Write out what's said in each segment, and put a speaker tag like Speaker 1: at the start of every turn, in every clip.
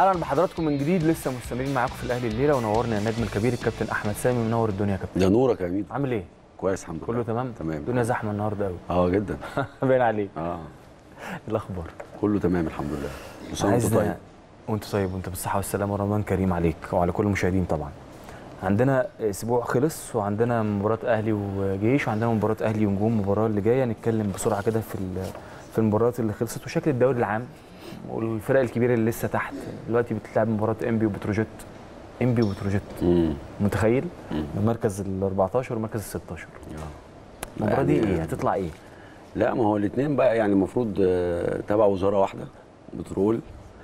Speaker 1: اهلا بحضراتكم من جديد لسه مستمرين معاكم في الاهلي الليله ونورنا النجم الكبير الكابتن احمد سامي منور الدنيا يا كابتن
Speaker 2: ده نورك يا ميدو
Speaker 1: عامل ايه
Speaker 2: كويس الحمد لله
Speaker 1: كله تمام
Speaker 2: تمام
Speaker 1: الدنيا زحمه النهارده قوي
Speaker 2: اه جدا
Speaker 1: باين عليك
Speaker 2: اه
Speaker 1: إيه الاخبار
Speaker 2: كله تمام الحمد لله كل سنة وانت
Speaker 1: عايزنا-
Speaker 2: طيب
Speaker 1: وانت طيب وانت بالصحه والسلامه ورمضان كريم عليك وعلى كل المشاهدين طبعا عندنا اسبوع خلص وعندنا مباراه اهلي وجيش وعندنا مباراه اهلي ونجوم المباراه اللي جايه نتكلم بسرعه كده في ال- في المباريات اللي خلصت وشكل الدوري العام والفرق الكبيره اللي لسه تحت دلوقتي بتلعب مباراه انبي وبتروجيت انبي وبتروجيت
Speaker 2: امم
Speaker 1: متخيل
Speaker 2: مم.
Speaker 1: المركز ال 14 والمركز ال 16
Speaker 2: آه.
Speaker 1: المباراه دي
Speaker 2: يعني-
Speaker 1: ايه هتطلع ايه
Speaker 2: لا ما هو الاثنين بقى يعني المفروض آه، تبع وزاره واحده بترول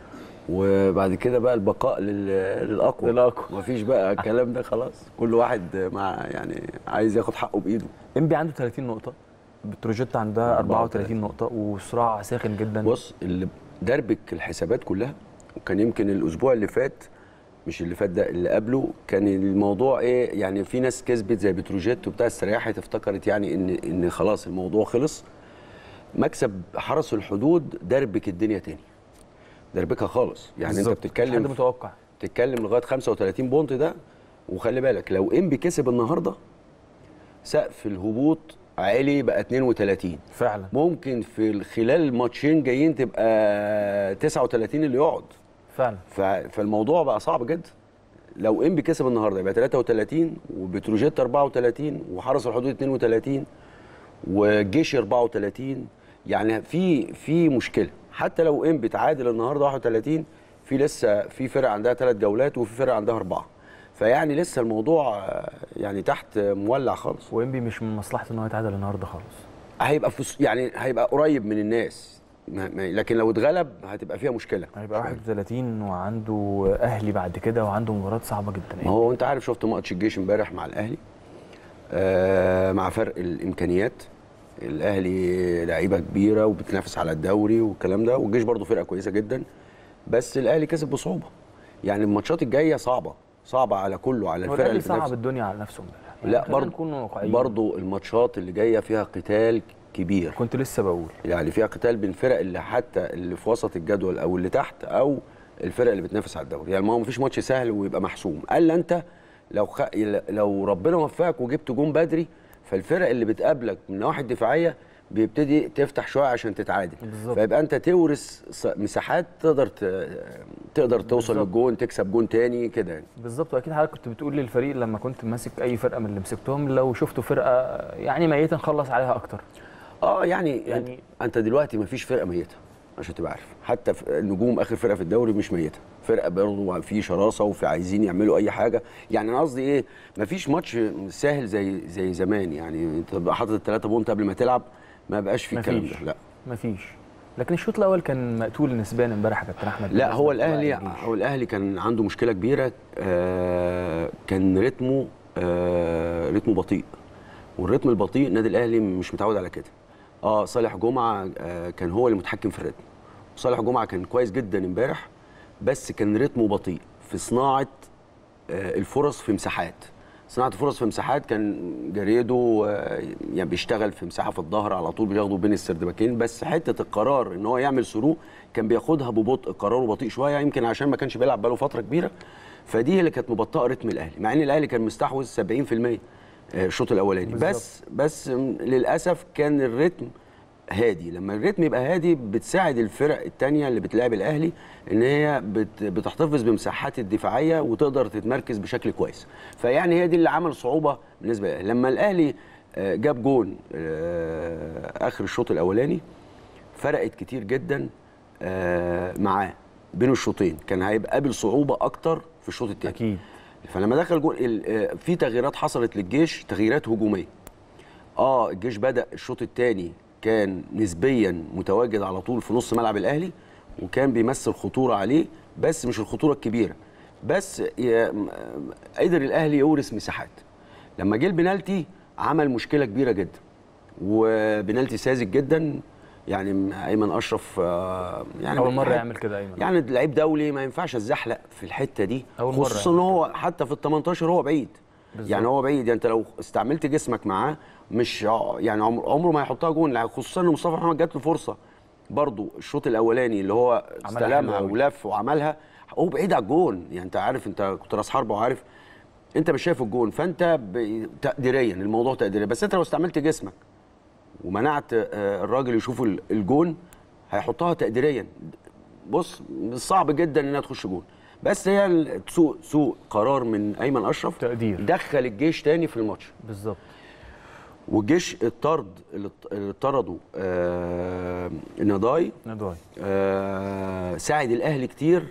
Speaker 2: وبعد كده بقى البقاء لل- للاقوى
Speaker 1: للأقوى.
Speaker 2: مفيش بقى الكلام ده خلاص كل واحد مع يعني عايز ياخد حقه بايده
Speaker 1: انبي عنده 30 نقطه بتروجيت عندها 34 نقطه وصراع ساخن جدا
Speaker 2: بص اللي دربك الحسابات كلها وكان يمكن الاسبوع اللي فات مش اللي فات ده اللي قبله كان الموضوع ايه يعني في ناس كسبت زي بتروجيت وبتاع استريحت افتكرت يعني ان ان خلاص الموضوع خلص مكسب حرس الحدود دربك الدنيا تاني دربكها خالص يعني
Speaker 1: بالظبط.
Speaker 2: انت بتتكلم
Speaker 1: حد متوقع
Speaker 2: بتتكلم لغايه 35 بونت ده وخلي بالك لو انبي كسب النهارده سقف الهبوط عالي بقى 32
Speaker 1: فعلا
Speaker 2: ممكن في خلال الماتشين جايين تبقى 39 اللي يقعد
Speaker 1: فعلا
Speaker 2: ف- فالموضوع بقى صعب جدا لو انبي كسب النهارده يبقى 33 وبتروجيت 34 وحرس الحدود 32 والجيش 34 يعني في في مشكله حتى لو انبي تعادل النهارده 31 في لسه في فرق عندها ثلاث جولات وفي فرق عندها اربعه فيعني لسه الموضوع آه، يعني تحت مولع خالص
Speaker 1: وانبي مش من مصلحته ان هو يتعادل النهارده خالص
Speaker 2: هيبقى في يعني هيبقى قريب من الناس ما- ما- لكن لو اتغلب هتبقى فيها مشكله
Speaker 1: هيبقى 31 وعنده اهلي بعد كده وعنده مباراه صعبه جدا
Speaker 2: ما
Speaker 1: يعني
Speaker 2: هو انت عارف شفت ماتش الجيش امبارح مع الاهلي آه مع فرق الامكانيات الاهلي لعيبه كبيره وبتنافس على الدوري والكلام ده والجيش برضه فرقه كويسه جدا بس الاهلي كسب بصعوبه يعني الماتشات الجايه صعبه صعبه على كله على
Speaker 1: هو
Speaker 2: الفرق
Speaker 1: الاهلي
Speaker 2: اللي بتنافس
Speaker 1: صعب الدنيا على نفسه امبارح يعني
Speaker 2: لا
Speaker 1: خلينا
Speaker 2: برضه
Speaker 1: نكون واقعيين
Speaker 2: برضه الماتشات اللي جايه فيها قتال كبير
Speaker 1: كنت لسه بقول
Speaker 2: يعني فيها قتال بين الفرق اللي حتى اللي في وسط الجدول او اللي تحت او الفرق اللي بتنافس على الدوري يعني ما هو مفيش ماتش سهل ويبقى محسوم الا انت لو خ... لو ربنا وفقك وجبت جون بدري فالفرق اللي بتقابلك من النواحي الدفاعيه بيبتدي تفتح شويه عشان تتعادل
Speaker 1: بالظبط.
Speaker 2: فيبقى انت تورث ص- مساحات تقدر ت... تقدر توصل
Speaker 1: بالظبط.
Speaker 2: للجون تكسب جون تاني كده يعني
Speaker 1: بالظبط واكيد حضرتك كنت بتقول للفريق لما كنت ماسك اي فرقه من اللي مسكتهم لو شفتوا فرقه يعني ميته نخلص عليها اكتر
Speaker 2: اه يعني
Speaker 1: يعني-
Speaker 2: يعني انت دلوقتي مفيش فرقه ميته عشان تبقى عارف حتى في النجوم اخر فرقه في الدوري مش ميته فرقه برضه في شراسه وفي عايزين يعملوا اي حاجه يعني انا قصدي ايه مفيش ماتش سهل زي زي زمان يعني انت تبقى حاطط الثلاثه بونت قبل ما تلعب ما بقاش في الكلام
Speaker 1: مفيش.
Speaker 2: ده لا
Speaker 1: مفيش لكن الشوط الاول كان مقتول نسبيا امبارح يا كابتن احمد
Speaker 2: لا هو
Speaker 1: بالنسبة
Speaker 2: الاهلي
Speaker 1: للجيش.
Speaker 2: هو الاهلي كان عنده مشكله كبيره آه كان رتمه آه رتمه بطيء والرتم البطيء النادي الاهلي مش متعود على كده اه صالح جمعه آه كان هو اللي متحكم في الرتم صالح جمعه كان كويس جدا امبارح بس كان رتمه بطيء في صناعه آه الفرص في مساحات صناعه الفرص في مساحات كان جريدو آه يعني بيشتغل في مساحه في الظهر على طول بياخده بين السردباكين بس حته القرار ان هو يعمل ثرو كان بياخدها ببطء قراره بطيء شويه يمكن عشان ما كانش بيلعب بقاله فتره كبيره فدي اللي كانت مبطئه رتم الاهلي مع ان الاهلي كان مستحوذ 70% آه، الشوط الاولاني
Speaker 1: بالظبط.
Speaker 2: بس بس م- للاسف كان الريتم هادي لما الريتم يبقى هادي بتساعد الفرق التانية اللي بتلعب الاهلي ان هي بت بتحتفظ بمساحات الدفاعيه وتقدر تتمركز بشكل كويس فيعني هي دي اللي عمل صعوبه بالنسبه للاهلي لما الاهلي آه، جاب جون آه، اخر الشوط الاولاني فرقت كتير جدا آه، معاه بين الشوطين كان هيبقى قابل صعوبه اكتر في الشوط الثاني
Speaker 1: اكيد
Speaker 2: فلما دخل جول ال- آه، في تغييرات حصلت للجيش تغييرات هجوميه اه الجيش بدا الشوط الثاني كان نسبيا متواجد على طول في نص ملعب الاهلي وكان بيمثل خطوره عليه بس مش الخطوره الكبيره بس ي- م- قدر الاهلي يورث مساحات لما جه البنالتي عمل مشكله كبيره جدا وبنالتي ساذج جدا يعني ايمن اشرف آه، يعني
Speaker 1: اول مره
Speaker 2: حت-
Speaker 1: يعمل كده ايمن
Speaker 2: يعني لعيب دولي ما ينفعش اتزحلق في الحته دي
Speaker 1: أول مرة
Speaker 2: خصوصا ان هو حتى في ال 18 هو بعيد
Speaker 1: بالظبط.
Speaker 2: يعني هو بعيد يعني انت لو استعملت جسمك معاه مش ع- يعني عمر عمره ما هيحطها جون لا، خصوصا ان مصطفى محمد جات له فرصه برضو الشوط الاولاني اللي هو
Speaker 1: عملها حلو
Speaker 2: استلمها
Speaker 1: أوي.
Speaker 2: ولف وعملها هو بعيد على الجون يعني انت عارف انت كنت راس حربه وعارف انت مش شايف الجون فانت ب... تقديريا الموضوع تقديريا بس انت لو استعملت جسمك ومنعت آه، الراجل يشوف ال- الجون هيحطها تقديريا بص صعب جدا انها تخش جون بس هي ال- سوء سوء قرار من ايمن اشرف
Speaker 1: تقدير.
Speaker 2: دخل الجيش تاني في الماتش
Speaker 1: بالظبط
Speaker 2: والجيش الطرد اللي ط- اللي طردوا آه نضاي
Speaker 1: ندواي
Speaker 2: آه ساعد الاهلي كتير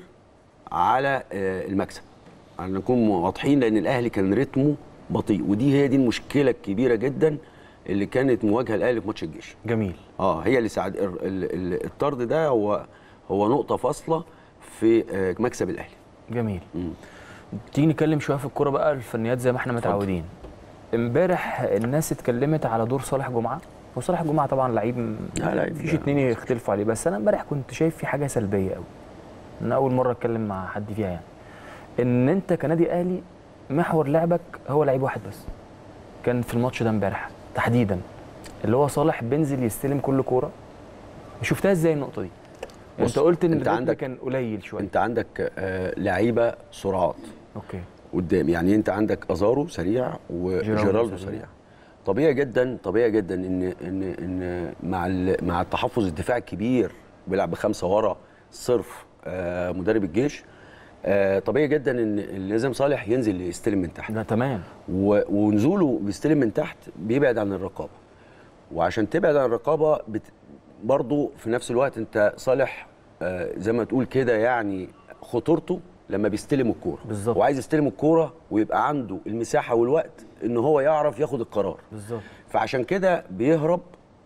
Speaker 2: على آه المكسب على نكون واضحين لان الاهلي كان رتمه بطيء ودي هي دي المشكله الكبيره جدا اللي كانت مواجهه الاهلي في ماتش الجيش
Speaker 1: جميل
Speaker 2: اه هي اللي ساعد ال- ال- ال- الطرد ده هو هو نقطه فاصله في آه مكسب الاهلي
Speaker 1: جميل
Speaker 2: مم.
Speaker 1: تيجي نتكلم شويه في الكوره بقى الفنيات زي ما احنا متعودين امبارح الناس اتكلمت على دور صالح جمعه وصالح جمعه طبعا لعيب م-
Speaker 2: لا، لعيب
Speaker 1: مفيش
Speaker 2: ده
Speaker 1: اتنين يختلفوا عليه بس انا امبارح كنت شايف في حاجه سلبيه قوي انا اول مره اتكلم مع حد فيها يعني ان انت كنادي اهلي محور لعبك هو لعيب واحد بس كان في الماتش ده امبارح تحديدا اللي هو صالح بينزل يستلم كل كوره شفتها ازاي النقطه دي يعني
Speaker 2: بص،
Speaker 1: انت قلت ان
Speaker 2: انت
Speaker 1: الريتم
Speaker 2: عندك-
Speaker 1: كان قليل شويه
Speaker 2: انت عندك آه لعيبه سرعات
Speaker 1: اوكي
Speaker 2: قدام يعني انت عندك ازارو سريع
Speaker 1: جيرالدو
Speaker 2: وجيرالدو
Speaker 1: سريع.
Speaker 2: سريع طبيعي جدا طبيعي جدا ان ان ان مع ال- مع التحفظ الدفاعي الكبير بيلعب بخمسه ورا صرف آه مدرب الجيش آه طبيعي جدا ان لازم صالح ينزل يستلم من تحت
Speaker 1: لا تمام
Speaker 2: و- ونزوله بيستلم من تحت بيبعد عن الرقابه وعشان تبعد عن الرقابه بت... برضو في نفس الوقت انت صالح آه زي ما تقول كده يعني خطورته لما بيستلم الكوره
Speaker 1: بالظبط.
Speaker 2: وعايز يستلم الكوره ويبقى عنده المساحه والوقت ان هو يعرف ياخد القرار
Speaker 1: بالظبط
Speaker 2: فعشان كده بيهرب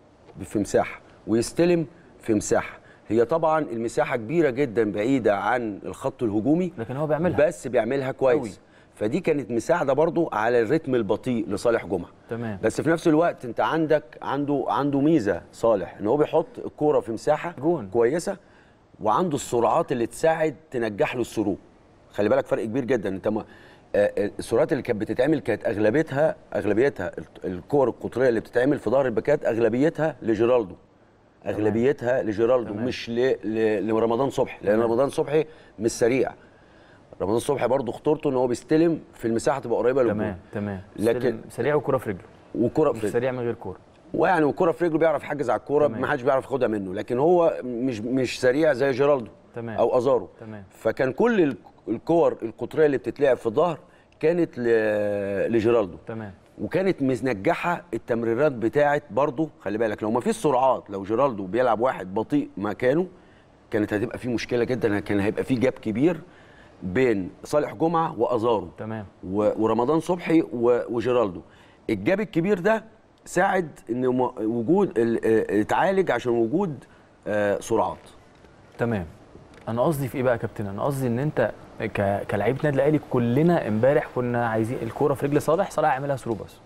Speaker 2: في مساحه ويستلم في مساحه هي طبعا المساحه كبيره جدا بعيده عن الخط الهجومي
Speaker 1: لكن هو بيعملها
Speaker 2: بس بيعملها كويس
Speaker 1: أوي.
Speaker 2: فدي كانت مساعده برضو على الريتم البطيء لصالح جمعه
Speaker 1: تمام
Speaker 2: بس في نفس الوقت انت عندك عنده عنده ميزه صالح ان هو بيحط الكوره في مساحه
Speaker 1: جون.
Speaker 2: كويسه وعنده السرعات اللي تساعد تنجح له الثرو خلي بالك فرق كبير جدا انت ما آه، آه، السرعات اللي كانت بتتعمل كانت اغلبيتها اغلبيتها ال- الكور القطريه اللي بتتعمل في ظهر الباكات اغلبيتها لجيرالدو اغلبيتها لجيرالدو
Speaker 1: تمام.
Speaker 2: مش ل... ل... لرمضان صبحي لان
Speaker 1: تمام.
Speaker 2: رمضان صبحي مش سريع رمضان صبحي برضه خطورته ان هو بيستلم في المساحه تبقى قريبه للجون
Speaker 1: تمام تمام
Speaker 2: لكن-
Speaker 1: لكن سريع وكرة في رجله
Speaker 2: وكره
Speaker 1: مش
Speaker 2: في
Speaker 1: سريع من غير كوره
Speaker 2: ويعني والكره في رجله بيعرف يحجز على الكوره
Speaker 1: تمام.
Speaker 2: ما حدش بيعرف ياخدها منه لكن هو مش مش سريع زي جيرالدو
Speaker 1: تمام.
Speaker 2: او ازارو
Speaker 1: تمام.
Speaker 2: فكان كل ال- الكور القطريه اللي بتتلعب في الظهر كانت ل- لجيرالدو
Speaker 1: تمام
Speaker 2: وكانت منجحه التمريرات بتاعت برضه خلي بالك لو ما فيش سرعات لو جيرالدو بيلعب واحد بطيء مكانه كانت هتبقى في مشكله جدا كان هيبقى في جاب كبير بين صالح جمعه وازارو
Speaker 1: تمام
Speaker 2: و- ورمضان صبحي و- وجيرالدو الجاب الكبير ده ساعد ان م- وجود ال- آه، اتعالج عشان وجود آه، سرعات
Speaker 1: تمام انا قصدي في ايه بقى يا كابتن انا قصدي ان انت ك... كلاعيبه نادي الاهلي كلنا امبارح كنا عايزين الكوره في رجل صالح صالح يعملها ثرو بس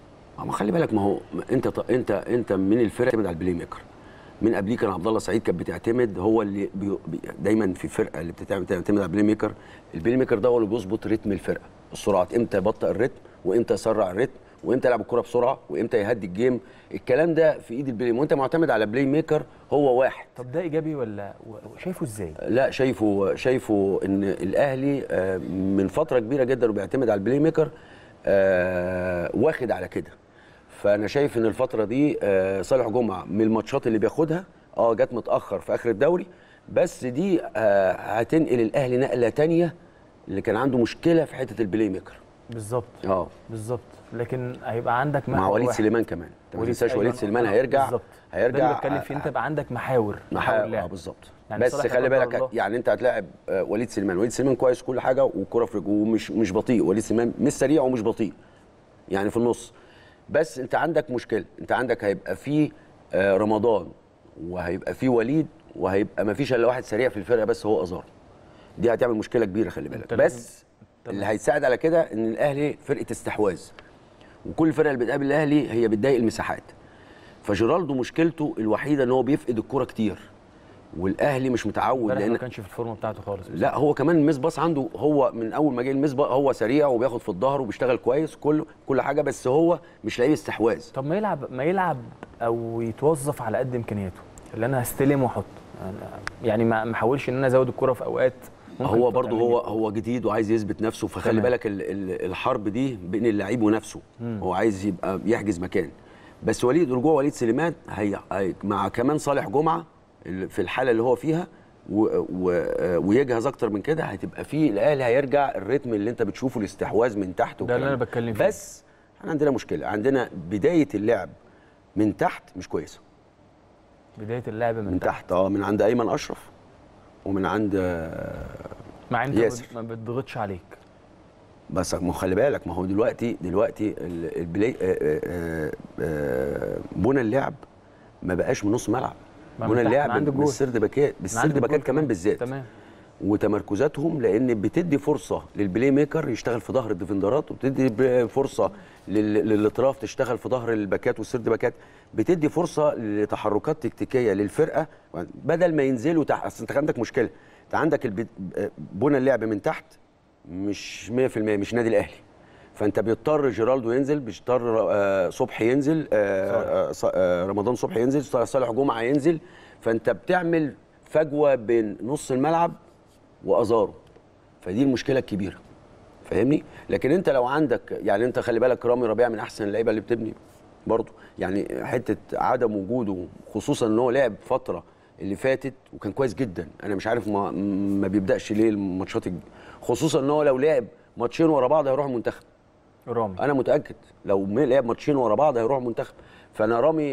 Speaker 2: ما خلي بالك ما هو انت ط- انت انت من الفرق بتعتمد على البلاي ميكر من قبليه كان عبد الله سعيد كانت بتعتمد هو اللي بي بي دايما في الفرقه اللي بتعتمد بتعتمد على البلاي ميكر البلاي ميكر ده هو اللي بيظبط رتم الفرقه السرعات امتى يبطئ الريتم وامتى يسرع الريتم وامتى يلعب الكره بسرعه وامتى يهدي الجيم الكلام ده في ايد البلاي وانت معتمد على بلاي ميكر هو واحد
Speaker 1: طب ده ايجابي ولا و- شايفه ازاي
Speaker 2: لا شايفه شايفه ان الاهلي آه، من فتره كبيره جدا وبيعتمد على البلاي ميكر آه، واخد على كده فانا شايف ان الفتره دي آه، صالح جمعه من الماتشات اللي بياخدها اه جت متاخر في اخر الدوري بس دي آه، هتنقل الاهلي نقله تانية اللي كان عنده مشكله في حته البلاي ميكر
Speaker 1: بالظبط
Speaker 2: اه
Speaker 1: بالظبط لكن هيبقى عندك
Speaker 2: مع
Speaker 1: محور
Speaker 2: وليد
Speaker 1: واحد.
Speaker 2: سليمان كمان انت ما
Speaker 1: وليد-
Speaker 2: تنساش وليد
Speaker 1: أيوة،
Speaker 2: سليمان
Speaker 1: آه،
Speaker 2: هيرجع
Speaker 1: بالظبط
Speaker 2: هيرجع
Speaker 1: ده اللي بتكلم فيه انت يبقى عندك محاور
Speaker 2: محاور اه
Speaker 1: لعب.
Speaker 2: بالظبط
Speaker 1: يعني
Speaker 2: بس
Speaker 1: صلاح
Speaker 2: خلي
Speaker 1: لا قدر
Speaker 2: بالك
Speaker 1: الله.
Speaker 2: يعني انت هتلاعب آه، وليد سليمان وليد سليمان كويس كل حاجه والكره في رجله ومش مش بطيء وليد سليمان مش سريع ومش بطيء يعني في النص بس انت عندك مشكله انت عندك هيبقى فيه آه، رمضان وهيبقى فيه وليد وهيبقى ما فيش الا واحد سريع في الفرقه بس هو ازار دي هتعمل مشكله كبيره خلي بالك
Speaker 1: انت لازم-
Speaker 2: بس اللي هيساعد على كده ان الاهلي فرقه استحواذ وكل الفرق اللي بتقابل الاهلي هي بتضايق المساحات فجيرالدو مشكلته الوحيده ان هو بيفقد الكره كتير والاهلي مش متعود
Speaker 1: امبارح
Speaker 2: لان
Speaker 1: ما كانش في الفورمه بتاعته خالص
Speaker 2: لا هو كمان الميس باص عنده هو من اول ما جه الميس باص هو سريع وبياخد في الظهر وبيشتغل كويس كل كل حاجه بس هو مش لعيب استحواذ
Speaker 1: طب ما يلعب ما يلعب او يتوظف على قد امكانياته اللي انا هستلم واحط أنا- يعني ما ما احاولش ان انا ازود الكره في اوقات ممكن
Speaker 2: هو برضه
Speaker 1: تعمل
Speaker 2: هو
Speaker 1: إيه؟
Speaker 2: هو جديد وعايز يثبت نفسه فخلي
Speaker 1: تمام.
Speaker 2: بالك ال- ال- الحرب دي بين اللعيب ونفسه هو عايز يبقى يحجز مكان بس وليد رجوع وليد سليمان هي هي- مع كمان صالح جمعه ال- في الحاله اللي هو فيها و و ويجهز اكتر من كده هتبقى فيه الاهلي هيرجع الريتم اللي انت بتشوفه الاستحواذ من تحت
Speaker 1: ده اللي
Speaker 2: والكلام
Speaker 1: أنا بتكلم فيه.
Speaker 2: بس احنا عندنا مشكله عندنا بدايه اللعب من تحت مش كويسه
Speaker 1: بدايه اللعب من,
Speaker 2: من تحت اه من عند ايمن اشرف ومن عند آه،
Speaker 1: مع انت
Speaker 2: ياسر.
Speaker 1: ما بتضغطش عليك
Speaker 2: بس ما هو خلي بالك ما هو دلوقتي دلوقتي ال- البلاي آه، آه، آه، بنى اللعب ما بقاش من نص ملعب
Speaker 1: ما من
Speaker 2: بنى
Speaker 1: تحت،
Speaker 2: اللعب
Speaker 1: من عند الجول.
Speaker 2: بالسرد باكات
Speaker 1: من
Speaker 2: بالسرد
Speaker 1: عند
Speaker 2: باكات
Speaker 1: الجول
Speaker 2: كمان بالذات
Speaker 1: تمام
Speaker 2: وتمركزاتهم لان بتدي فرصه للبلاي ميكر يشتغل في ظهر الديفندرات وبتدي ب- فرصه لل- للاطراف تشتغل في ظهر الباكات والسرد باكات بتدي فرصه لتحركات تكتيكيه للفرقه بدل ما ينزلوا تحت اصل انت عندك مشكله انت عندك الب- بنى اللعب من تحت مش 100% مش نادي الاهلي فانت بيضطر جيرالدو ينزل بيضطر آه، صبحي ينزل آه، آه، ص- آه، رمضان صبحي ينزل صالح جمعه ينزل فانت بتعمل فجوه بين نص الملعب وازارو فدي المشكله الكبيره فاهمني لكن انت لو عندك يعني انت خلي بالك رامي ربيعه من احسن اللعيبه اللي بتبني برضه يعني حته عدم وجوده خصوصا ان هو لعب فتره اللي فاتت وكان كويس جدا انا مش عارف ما, ما بيبداش ليه الماتشات الج- خصوصا ان هو لو لعب ماتشين ورا بعض هيروح المنتخب
Speaker 1: رامي
Speaker 2: انا متاكد لو م- لعب ماتشين ورا بعض هيروح المنتخب فانا رامي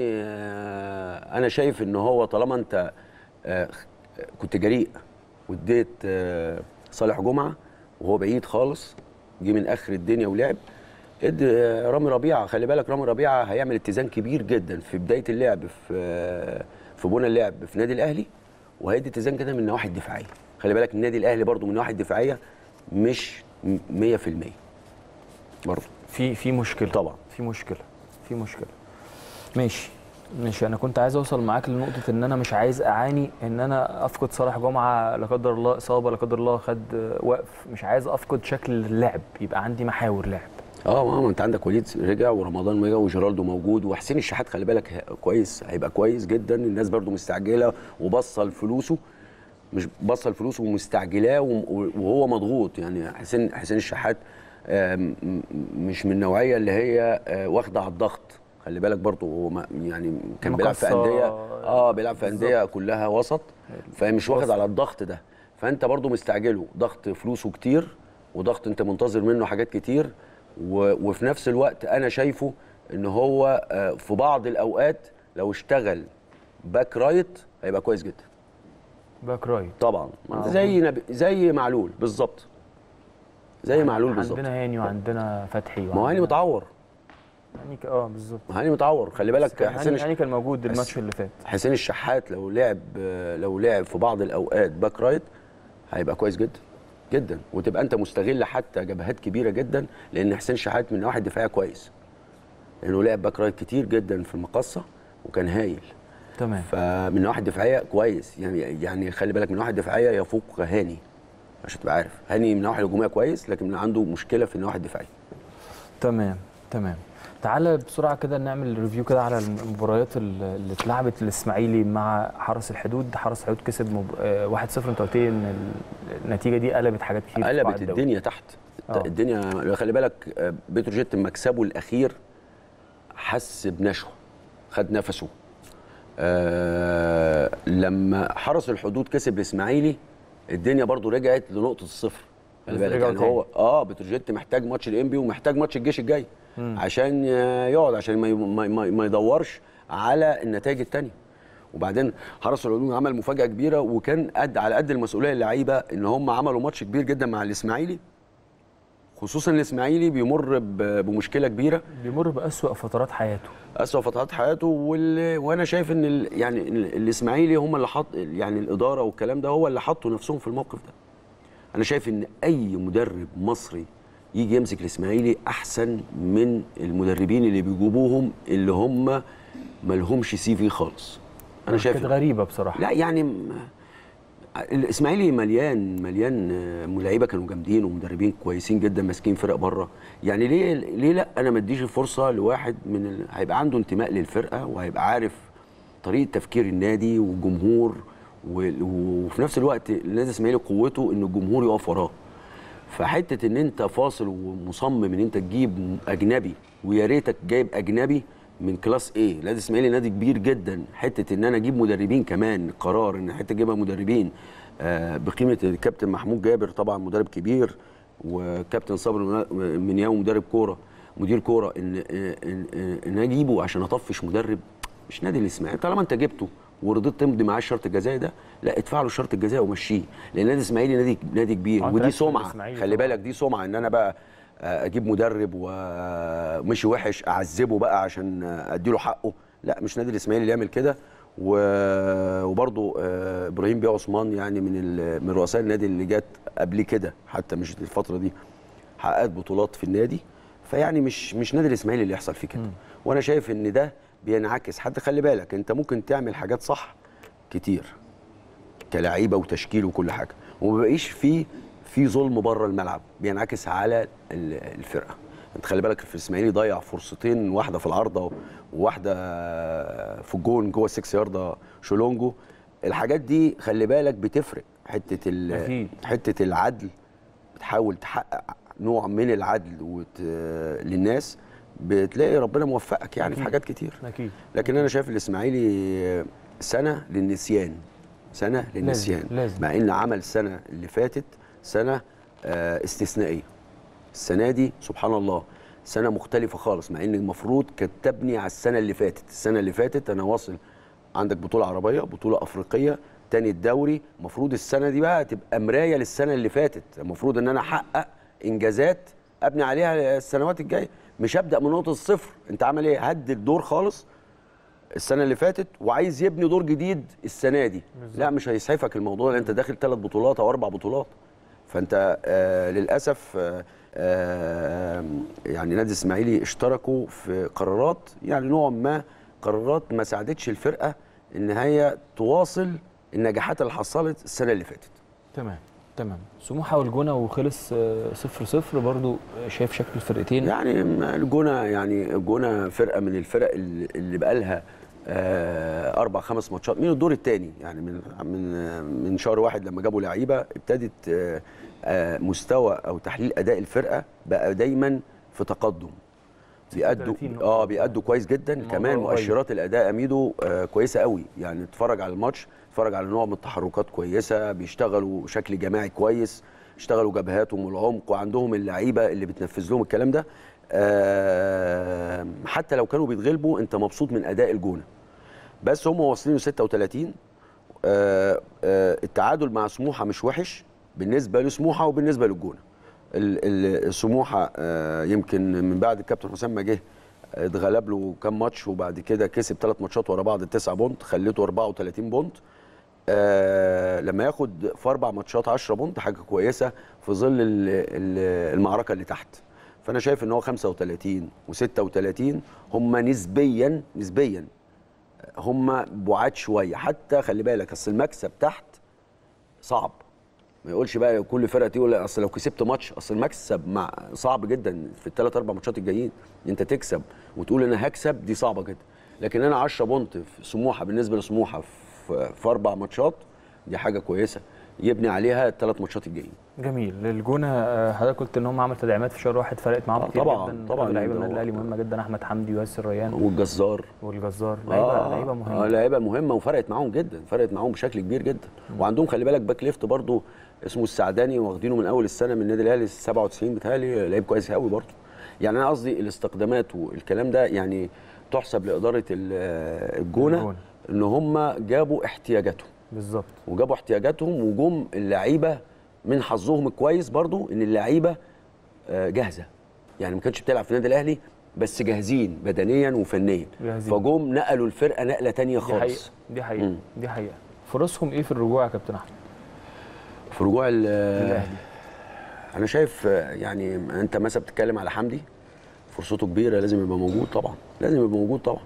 Speaker 2: آه، انا شايف ان هو طالما انت آه، كنت جريء واديت آه، صالح جمعه وهو بعيد خالص جه من اخر الدنيا ولعب ادي آه، رامي ربيعه خلي بالك رامي ربيعه هيعمل اتزان كبير جدا في بدايه اللعب في آه، في بنى اللعب في نادي الاهلي وهيدي اتزان كده من النواحي الدفاعيه خلي بالك النادي الاهلي برضو من النواحي الدفاعيه مش م- 100% برضه
Speaker 1: في في مشكله
Speaker 2: طبعا.
Speaker 1: في مشكله في مشكله ماشي ماشي انا كنت عايز اوصل معاك لنقطه ان انا مش عايز اعاني ان انا افقد صالح جمعه لا قدر الله اصابه لا قدر الله خد آه، وقف مش عايز افقد شكل اللعب يبقى عندي محاور لعب
Speaker 2: اه ما انت عندك وليد رجع ورمضان رجع وجيرالدو موجود وحسين الشحات خلي بالك ه- كويس هيبقى كويس جدا الناس برضو مستعجله وبصه لفلوسه مش بصه لفلوسه ومستعجلاه وم- وهو مضغوط يعني حسين حسين الشحات آم، م- مش من النوعيه اللي هي آه، واخده على الضغط خلي بالك برضو هو ما- يعني كان بيلعب في
Speaker 1: مقصة.
Speaker 2: انديه اه بيلعب في انديه كلها وسط فمش واخد
Speaker 1: وسط.
Speaker 2: على الضغط ده فانت برضو مستعجله ضغط فلوسه كتير وضغط انت منتظر منه حاجات كتير و... وفي نفس الوقت انا شايفه ان هو آه، في بعض الاوقات لو اشتغل باك رايت هيبقى كويس جدا
Speaker 1: باك رايت
Speaker 2: طبعا
Speaker 1: آه.
Speaker 2: زي نب... زي معلول بالظبط زي معلول بالظبط
Speaker 1: عندنا هاني وعندنا فتحي
Speaker 2: ما هو هاني
Speaker 1: وعندنا-
Speaker 2: متعور
Speaker 1: هاني ك- اه بالظبط
Speaker 2: هاني متعور خلي بالك
Speaker 1: كان
Speaker 2: حسين
Speaker 1: هاني,
Speaker 2: الش...
Speaker 1: هاني كان موجود الماتش اللي فات
Speaker 2: حسين الشحات لو لعب لو لعب في بعض الاوقات باك رايت هيبقى كويس جدا جدا وتبقى انت مستغل حتى جبهات كبيره جدا لان حسين الشحات من نواحي الدفاعيه كويس لانه لعب باك رايت كتير جدا في المقصه وكان هايل
Speaker 1: تمام
Speaker 2: فمن النواحي الدفاعيه كويس يعني يعني خلي بالك من النواحي الدفاعيه يفوق هاني عشان تبقى عارف هاني من النواحي الهجوميه كويس لكن عنده مشكله في النواحي الدفاعيه
Speaker 1: تمام تمام تعالى بسرعه كده نعمل ريفيو كده على المباريات ال- اللي اتلعبت الاسماعيلي مع حرس الحدود حرس الحدود كسب مب... آه، 1-0 انت قلت لي ان ال- النتيجه دي قلبت حاجات كتير في بعض
Speaker 2: قلبت
Speaker 1: الدوري.
Speaker 2: الدنيا تحت
Speaker 1: آه.
Speaker 2: الدنيا خلي بالك آه، بتروجيت مكسبه الاخير حس بنشوه خد نفسه آه لما حرس الحدود كسب الاسماعيلي الدنيا برضو رجعت لنقطه الصفر خلي
Speaker 1: بس
Speaker 2: بالك
Speaker 1: رجعوا
Speaker 2: يعني
Speaker 1: تاني.
Speaker 2: هو اه بتروجيت محتاج ماتش الانبي ومحتاج ماتش الجيش الجاي عشان آه، يقعد عشان ما ي- ما, ما, ما يدورش على النتائج التانية وبعدين حرس العلوم عمل مفاجاه كبيره وكان قد على قد المسؤوليه اللعيبه ان هم عملوا ماتش كبير جدا مع الاسماعيلي خصوصا الاسماعيلي بيمر ب- بمشكله كبيره
Speaker 1: بيمر بأسوأ فترات حياته
Speaker 2: اسوء فترات حياته وال... وانا شايف ان ال... يعني ال- الاسماعيلي هم اللي حط يعني الاداره والكلام ده هو اللي حطوا نفسهم في الموقف ده انا شايف ان اي مدرب مصري يجي يمسك الاسماعيلي احسن من المدربين اللي بيجيبوهم اللي هم ما لهمش سي في خالص انا شايف
Speaker 1: كانت غريبه بصراحه
Speaker 2: لا يعني م- الاسماعيلي مليان مليان آه، لعيبه كانوا جامدين ومدربين كويسين جدا ماسكين فرق بره يعني ليه ليه لا انا ما اديش الفرصه لواحد من ال... هيبقى عنده انتماء للفرقه وهيبقى عارف طريقه تفكير النادي والجمهور و- وفي نفس الوقت النادي الاسماعيلي قوته ان الجمهور يقف وراه فحته ان انت فاصل ومصمم ان انت تجيب اجنبي ويا ريتك جايب اجنبي من كلاس ايه النادي الاسماعيلي نادي كبير جدا حته ان انا اجيب مدربين كمان قرار ان حته اجيبها مدربين آه بقيمه الكابتن محمود جابر طبعا مدرب كبير وكابتن صبري منياوي مدرب كوره مدير كوره ان ان ان, إن اجيبه عشان اطفش مدرب مش نادي الاسماعيلي طالما انت جبته ورضيت تمضي معاه الشرط الجزائي ده لا ادفع له الشرط الجزائي ومشيه لان النادي الاسماعيلي نادي نادي كبير
Speaker 1: آه، أنت
Speaker 2: ودي
Speaker 1: لعبت في
Speaker 2: سمعه
Speaker 1: الإسماعيلي
Speaker 2: خلي
Speaker 1: طبعاً.
Speaker 2: بالك دي سمعه ان انا بقى آه، اجيب مدرب ومشي وحش اعذبه بقى عشان آه، اديله حقه لا مش نادي الاسماعيلي اللي يعمل كده و- وبرضه آه، ابراهيم بيه عثمان يعني من ال- من رؤساء النادي اللي جت قبل كده حتى مش الفتره دي حققت بطولات في النادي فيعني مش مش نادي الاسماعيلي اللي يحصل فيه كده وانا شايف ان ده بينعكس حتى خلي بالك انت ممكن تعمل حاجات صح كتير كلاعيبه وتشكيل وكل حاجه وما بقيش في في ظلم بره الملعب بينعكس على ال- الفرقه انت خلي بالك في الاسماعيلي ضيع فرصتين واحده في العارضه وواحده في الجون جوه السكس يارده شولونجو الحاجات دي خلي بالك بتفرق حته ال-
Speaker 1: أكيد.
Speaker 2: حته العدل بتحاول تحقق نوع من العدل وت... للناس بتلاقي ربنا موفقك يعني في
Speaker 1: أكيد.
Speaker 2: حاجات كتير
Speaker 1: اكيد
Speaker 2: لكن انا شايف الاسماعيلي سنه للنسيان سنه للنسيان
Speaker 1: لازم.
Speaker 2: مع ان عمل السنه اللي فاتت سنه آه، استثنائيه السنه دي سبحان الله سنه مختلفه خالص مع ان المفروض كانت تبني على السنه اللي فاتت السنه اللي فاتت انا واصل عندك بطوله عربيه بطوله افريقيه تاني الدوري المفروض السنه دي بقى تبقى مرايه للسنه اللي فاتت المفروض ان انا احقق انجازات ابني عليها السنوات الجايه مش ابدا من نقطه الصفر انت عامل ايه هدي الدور خالص السنه اللي فاتت وعايز يبني دور جديد السنه دي
Speaker 1: بالظبط.
Speaker 2: لا مش هيسعفك الموضوع لان انت داخل ثلاث بطولات او اربع بطولات فانت آه للاسف آه آه يعني نادي الاسماعيلي اشتركوا في قرارات يعني نوع ما قرارات ما ساعدتش الفرقه ان هي تواصل النجاحات اللي حصلت السنه اللي فاتت
Speaker 1: تمام تمام سموحه والجونه وخلص آه، صفر صفر برضو آه، شايف شكل الفرقتين
Speaker 2: يعني الجونه يعني الجونه فرقه من الفرق اللي اللي بقى لها آه، اربع خمس ماتشات من الدور الثاني يعني من من آه، من شهر واحد لما جابوا لعيبه ابتدت آه، آه، مستوى او تحليل اداء الفرقه بقى دايما في تقدم بيأدوا
Speaker 1: 36 نقطة.
Speaker 2: اه بيأدوا كويس جدا
Speaker 1: الموضوع
Speaker 2: كمان
Speaker 1: قريب.
Speaker 2: مؤشرات الاداء اميدو آه كويسه قوي يعني اتفرج على الماتش اتفرج على نوع من التحركات كويسه بيشتغلوا بشكل جماعي كويس اشتغلوا جبهاتهم والعمق وعندهم اللعيبه اللي بتنفذ لهم الكلام ده آه حتى لو كانوا بيتغلبوا انت مبسوط من اداء الجونه بس هم واصلين ل 36 آه آه التعادل مع سموحه مش وحش بالنسبه لسموحه وبالنسبه للجونه ال- ال- سموحه آه يمكن من بعد الكابتن حسام ما جه اتغلب له كام ماتش وبعد كده كسب ثلاث ماتشات ورا بعض التسع بونت خليته 34 بونت آه لما ياخد في اربع ماتشات 10 بونت حاجه كويسه في ظل ال- ال- المعركه اللي تحت فانا شايف ان هو 35 و36 هم نسبيا نسبيا هم بعاد شويه حتى خلي بالك اصل المكسب تحت صعب ما يقولش بقى كل فرقه تقول اصل لو كسبت ماتش اصل المكسب مع صعب جدا في الثلاث اربع ماتشات الجايين انت تكسب وتقول انا هكسب دي صعبه جدا لكن انا 10 بونت في سموحه بالنسبه لسموحه في, في اربع ماتشات دي حاجه كويسه يبني عليها الثلاث ماتشات الجايين
Speaker 1: جميل الجونه آه، حضرتك قلت ان هم عملوا تدعيمات في شهر واحد فرقت معاهم
Speaker 2: آه،
Speaker 1: كتير
Speaker 2: طبعاً،
Speaker 1: جدا
Speaker 2: طبعاً،
Speaker 1: لعيبه
Speaker 2: ده
Speaker 1: النادي
Speaker 2: هو-
Speaker 1: الاهلي مهمه جدا احمد حمدي وياسر ريان
Speaker 2: والجزار
Speaker 1: والجزار لعيبه لعيبه مهمه
Speaker 2: اه لعيبه مهمه وفرقت معاهم جدا فرقت معاهم بشكل كبير جدا وعندهم خلي بالك باك ليفت برضو اسمه السعداني واخدينه من اول السنه من النادي الاهلي 97 بتهيألي لعيب كويس قوي برضو يعني انا قصدي الاستخدامات والكلام ده يعني تحسب لاداره ال- الجونه
Speaker 1: الجونة.
Speaker 2: ان هم جابوا احتياجاتهم
Speaker 1: بالظبط
Speaker 2: وجابوا احتياجاتهم وجم اللعيبه من حظهم الكويس برضو ان اللعيبه آه، جاهزه يعني ما كانتش بتلعب في النادي الاهلي بس جاهزين بدنيا وفنيا
Speaker 1: جاهزين.
Speaker 2: فجم نقلوا الفرقه نقله تانية
Speaker 1: دي حقيقه
Speaker 2: خالص
Speaker 1: دي حقيقه
Speaker 2: مم.
Speaker 1: دي حقيقه فرصهم ايه في الرجوع يا كابتن احمد
Speaker 2: في رجوع ال-
Speaker 1: الاهلي
Speaker 2: انا شايف آه، يعني انت مثلا بتتكلم على حمدي فرصته كبيره لازم يبقى موجود طبعا لازم يبقى موجود طبعا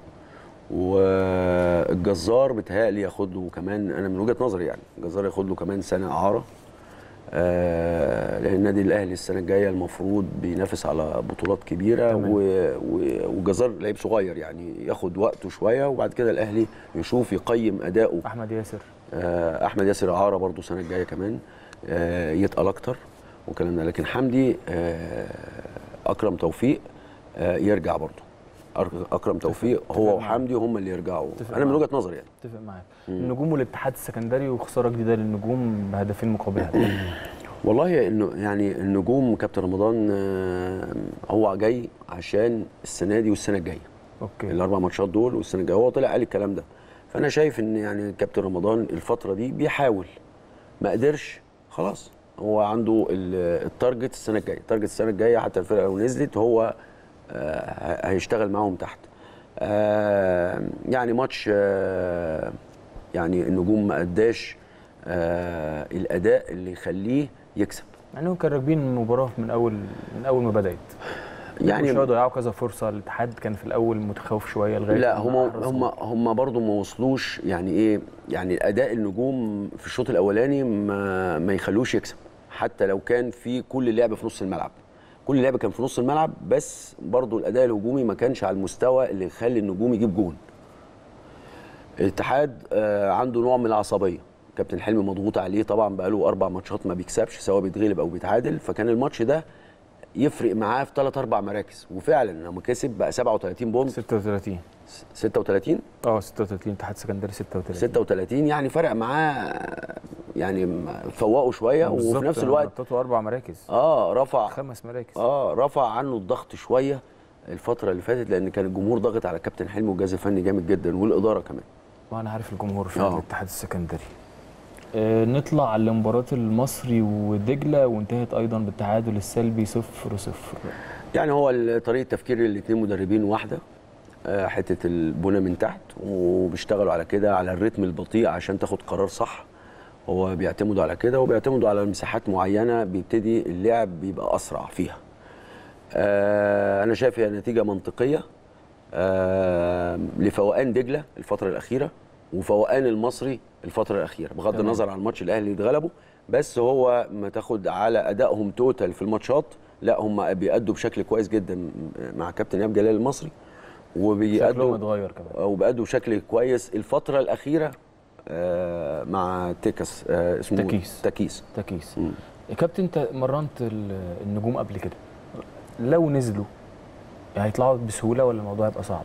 Speaker 2: والجزار بيتهيألي ياخد له كمان انا من وجهه نظري يعني الجزار ياخد له كمان سنه اعاره آه لان النادي الاهلي السنه الجايه المفروض بينافس على بطولات كبيره
Speaker 1: تمام.
Speaker 2: و- و- والجزار لعيب صغير يعني ياخد وقته شويه وبعد كده الاهلي يشوف يقيم اداؤه
Speaker 1: احمد ياسر
Speaker 2: آه، احمد ياسر اعاره برضو السنه الجايه كمان آه، يتقل اكتر والكلام ده لكن حمدي آه، اكرم توفيق آه، يرجع برضو أك- اكرم توفيق
Speaker 1: اتفق
Speaker 2: هو
Speaker 1: معاك.
Speaker 2: وحمدي هم اللي يرجعوا
Speaker 1: اتفق
Speaker 2: انا من
Speaker 1: معاك.
Speaker 2: وجهه نظري يعني
Speaker 1: اتفق معاك النجوم والاتحاد السكندري وخساره جديده للنجوم بهدفين مقابل هدف
Speaker 2: والله انه يعني النجوم كابتن رمضان آه، هو جاي عشان السنه دي والسنه الجايه
Speaker 1: اوكي
Speaker 2: الاربع ماتشات دول والسنه الجايه هو طلع قال الكلام ده فانا شايف ان يعني كابتن رمضان الفتره دي بيحاول ما قدرش خلاص هو عنده ال- التارجت السنه الجايه التارجت السنه الجايه حتى الفرقه لو نزلت هو آه، هيشتغل معاهم تحت آه، يعني ماتش آه، يعني النجوم ما اداش آه، الاداء اللي يخليه يكسب
Speaker 1: مع انهم كانوا راكبين المباراه من اول من اول ما بدات يعني
Speaker 2: يعني
Speaker 1: شويه ضيعوا كذا فرصه الاتحاد كان في الاول متخوف شويه لغايه
Speaker 2: لا
Speaker 1: ما
Speaker 2: هم
Speaker 1: حرز
Speaker 2: هم
Speaker 1: جول.
Speaker 2: هم برضه ما وصلوش يعني ايه يعني اداء النجوم في الشوط الاولاني ما ما يخلوش يكسب حتى لو كان في كل لعب في نص الملعب كل لعب كان في نص الملعب بس برضه الاداء الهجومي ما كانش على المستوى اللي يخلي النجوم يجيب جون الاتحاد آه، عنده نوع من العصبيه كابتن حلمي مضغوط عليه طبعا بقاله اربع ماتشات ما بيكسبش سواء بيتغلب او بيتعادل فكان الماتش ده يفرق معاه في ثلاث اربع مراكز وفعلا لما كسب بقى 37 بونت
Speaker 1: 36
Speaker 2: 36
Speaker 1: اه 36 اتحاد سكندري 36
Speaker 2: 36 يعني فرق معاه يعني فوقه شويه
Speaker 1: بالظبط،
Speaker 2: وفي نفس
Speaker 1: أنا
Speaker 2: الوقت
Speaker 1: نطيته اربع مراكز
Speaker 2: اه رفع
Speaker 1: خمس مراكز
Speaker 2: اه رفع عنه الضغط شويه الفتره اللي فاتت لان كان الجمهور ضاغط على كابتن حلمي والجهاز الفني جامد جدا والاداره كمان
Speaker 1: وانا عارف الجمهور في
Speaker 2: آه.
Speaker 1: الاتحاد السكندري آه نطلع على مباراة المصري ودجلة وانتهت أيضا بالتعادل السلبي صفر صفر
Speaker 2: يعني هو ال- طريقه تفكير الاثنين مدربين واحده آه، حته البنى من تحت وبيشتغلوا على كده على الريتم البطيء عشان تاخد قرار صح هو بيعتمدوا على كده وبيعتمدوا على مساحات معينه بيبتدي اللعب بيبقى اسرع فيها آه، انا شايف هي نتيجه منطقيه آه، لفوقان دجله الفتره الاخيره وفوقان المصري الفتره الاخيره بغض
Speaker 1: تمام.
Speaker 2: النظر عن الماتش الاهلي اللي اتغلبوا بس هو ما تاخد على ادائهم توتال في الماتشات لا هم بيأدوا بشكل كويس جدا مع كابتن ايهاب جلال المصري
Speaker 1: شكلهم
Speaker 2: وبيأدوا
Speaker 1: اتغير كمان
Speaker 2: وبأدوا بشكل كويس الفتره الاخيره آه، مع تيكس آه، اسمه
Speaker 1: تكيس.
Speaker 2: تكيس
Speaker 1: تكيس
Speaker 2: مم.
Speaker 1: يا كابتن انت مرنت ال- النجوم قبل كده لو نزلوا هيطلعوا بسهولة ولا الموضوع هيبقى صعب؟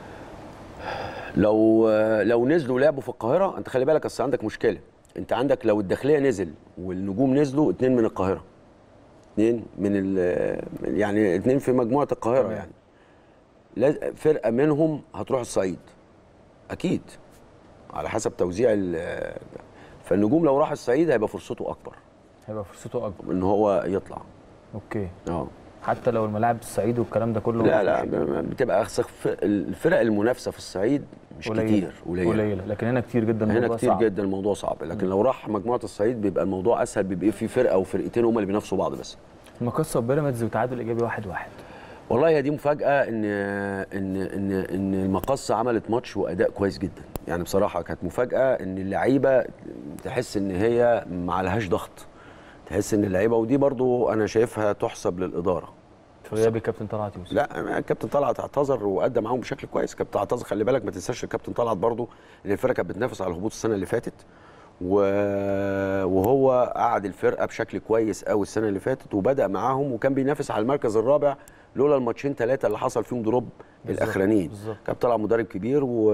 Speaker 2: لو لو نزلوا لعبوا في القاهره انت خلي بالك اصل عندك مشكله انت عندك لو الداخليه نزل والنجوم نزلوا اتنين من القاهره اتنين من ال يعني اتنين في مجموعه القاهره
Speaker 1: تمام.
Speaker 2: يعني لاز- فرقه منهم هتروح الصعيد اكيد على حسب توزيع ال- فالنجوم لو راح الصعيد هيبقى فرصته اكبر
Speaker 1: هيبقى فرصته أكبر
Speaker 2: ان هو يطلع
Speaker 1: أوكي
Speaker 2: اه
Speaker 1: حتى لو الملاعب الصعيد والكلام ده كله
Speaker 2: لا لا ب- بتبقى أخسخ- الفرق المنافسه في الصعيد مش
Speaker 1: قليلة.
Speaker 2: كتير قليله
Speaker 1: قليلة لكن هنا كتير جدا
Speaker 2: هنا
Speaker 1: الموضوع
Speaker 2: كتير
Speaker 1: صعب.
Speaker 2: جدا الموضوع صعب لكن لو راح مجموعه الصعيد بيبقى الموضوع اسهل بيبقى في فرقه او فرقتين هما اللي بينافسوا بعض بس
Speaker 1: المقصة وبيراميدز وتعادل إيجابي واحد واحد
Speaker 2: والله هي دي مفاجاه ان ان ان ان المقصه عملت ماتش واداء كويس جدا يعني بصراحه كانت مفاجاه ان اللعيبه تحس ان هي ما عليهاش ضغط تحس ان اللعيبه ودي برضو انا شايفها تحسب للاداره
Speaker 1: في غياب الكابتن طلعت يوسف
Speaker 2: لا الكابتن طلعت اعتذر وادى معاهم بشكل كويس كابتن اعتذر خلي بالك ما تنساش الكابتن طلعت برضو ان الفرقه كانت بتنافس على الهبوط السنه اللي فاتت و... وهو قعد الفرقه بشكل كويس قوي السنه اللي فاتت وبدا معاهم وكان بينافس على المركز الرابع لولا الماتشين ثلاثه اللي حصل فيهم دروب
Speaker 1: بالظبط،
Speaker 2: الاخرانيين
Speaker 1: بالظبط.
Speaker 2: كان طلع مدرب كبير و...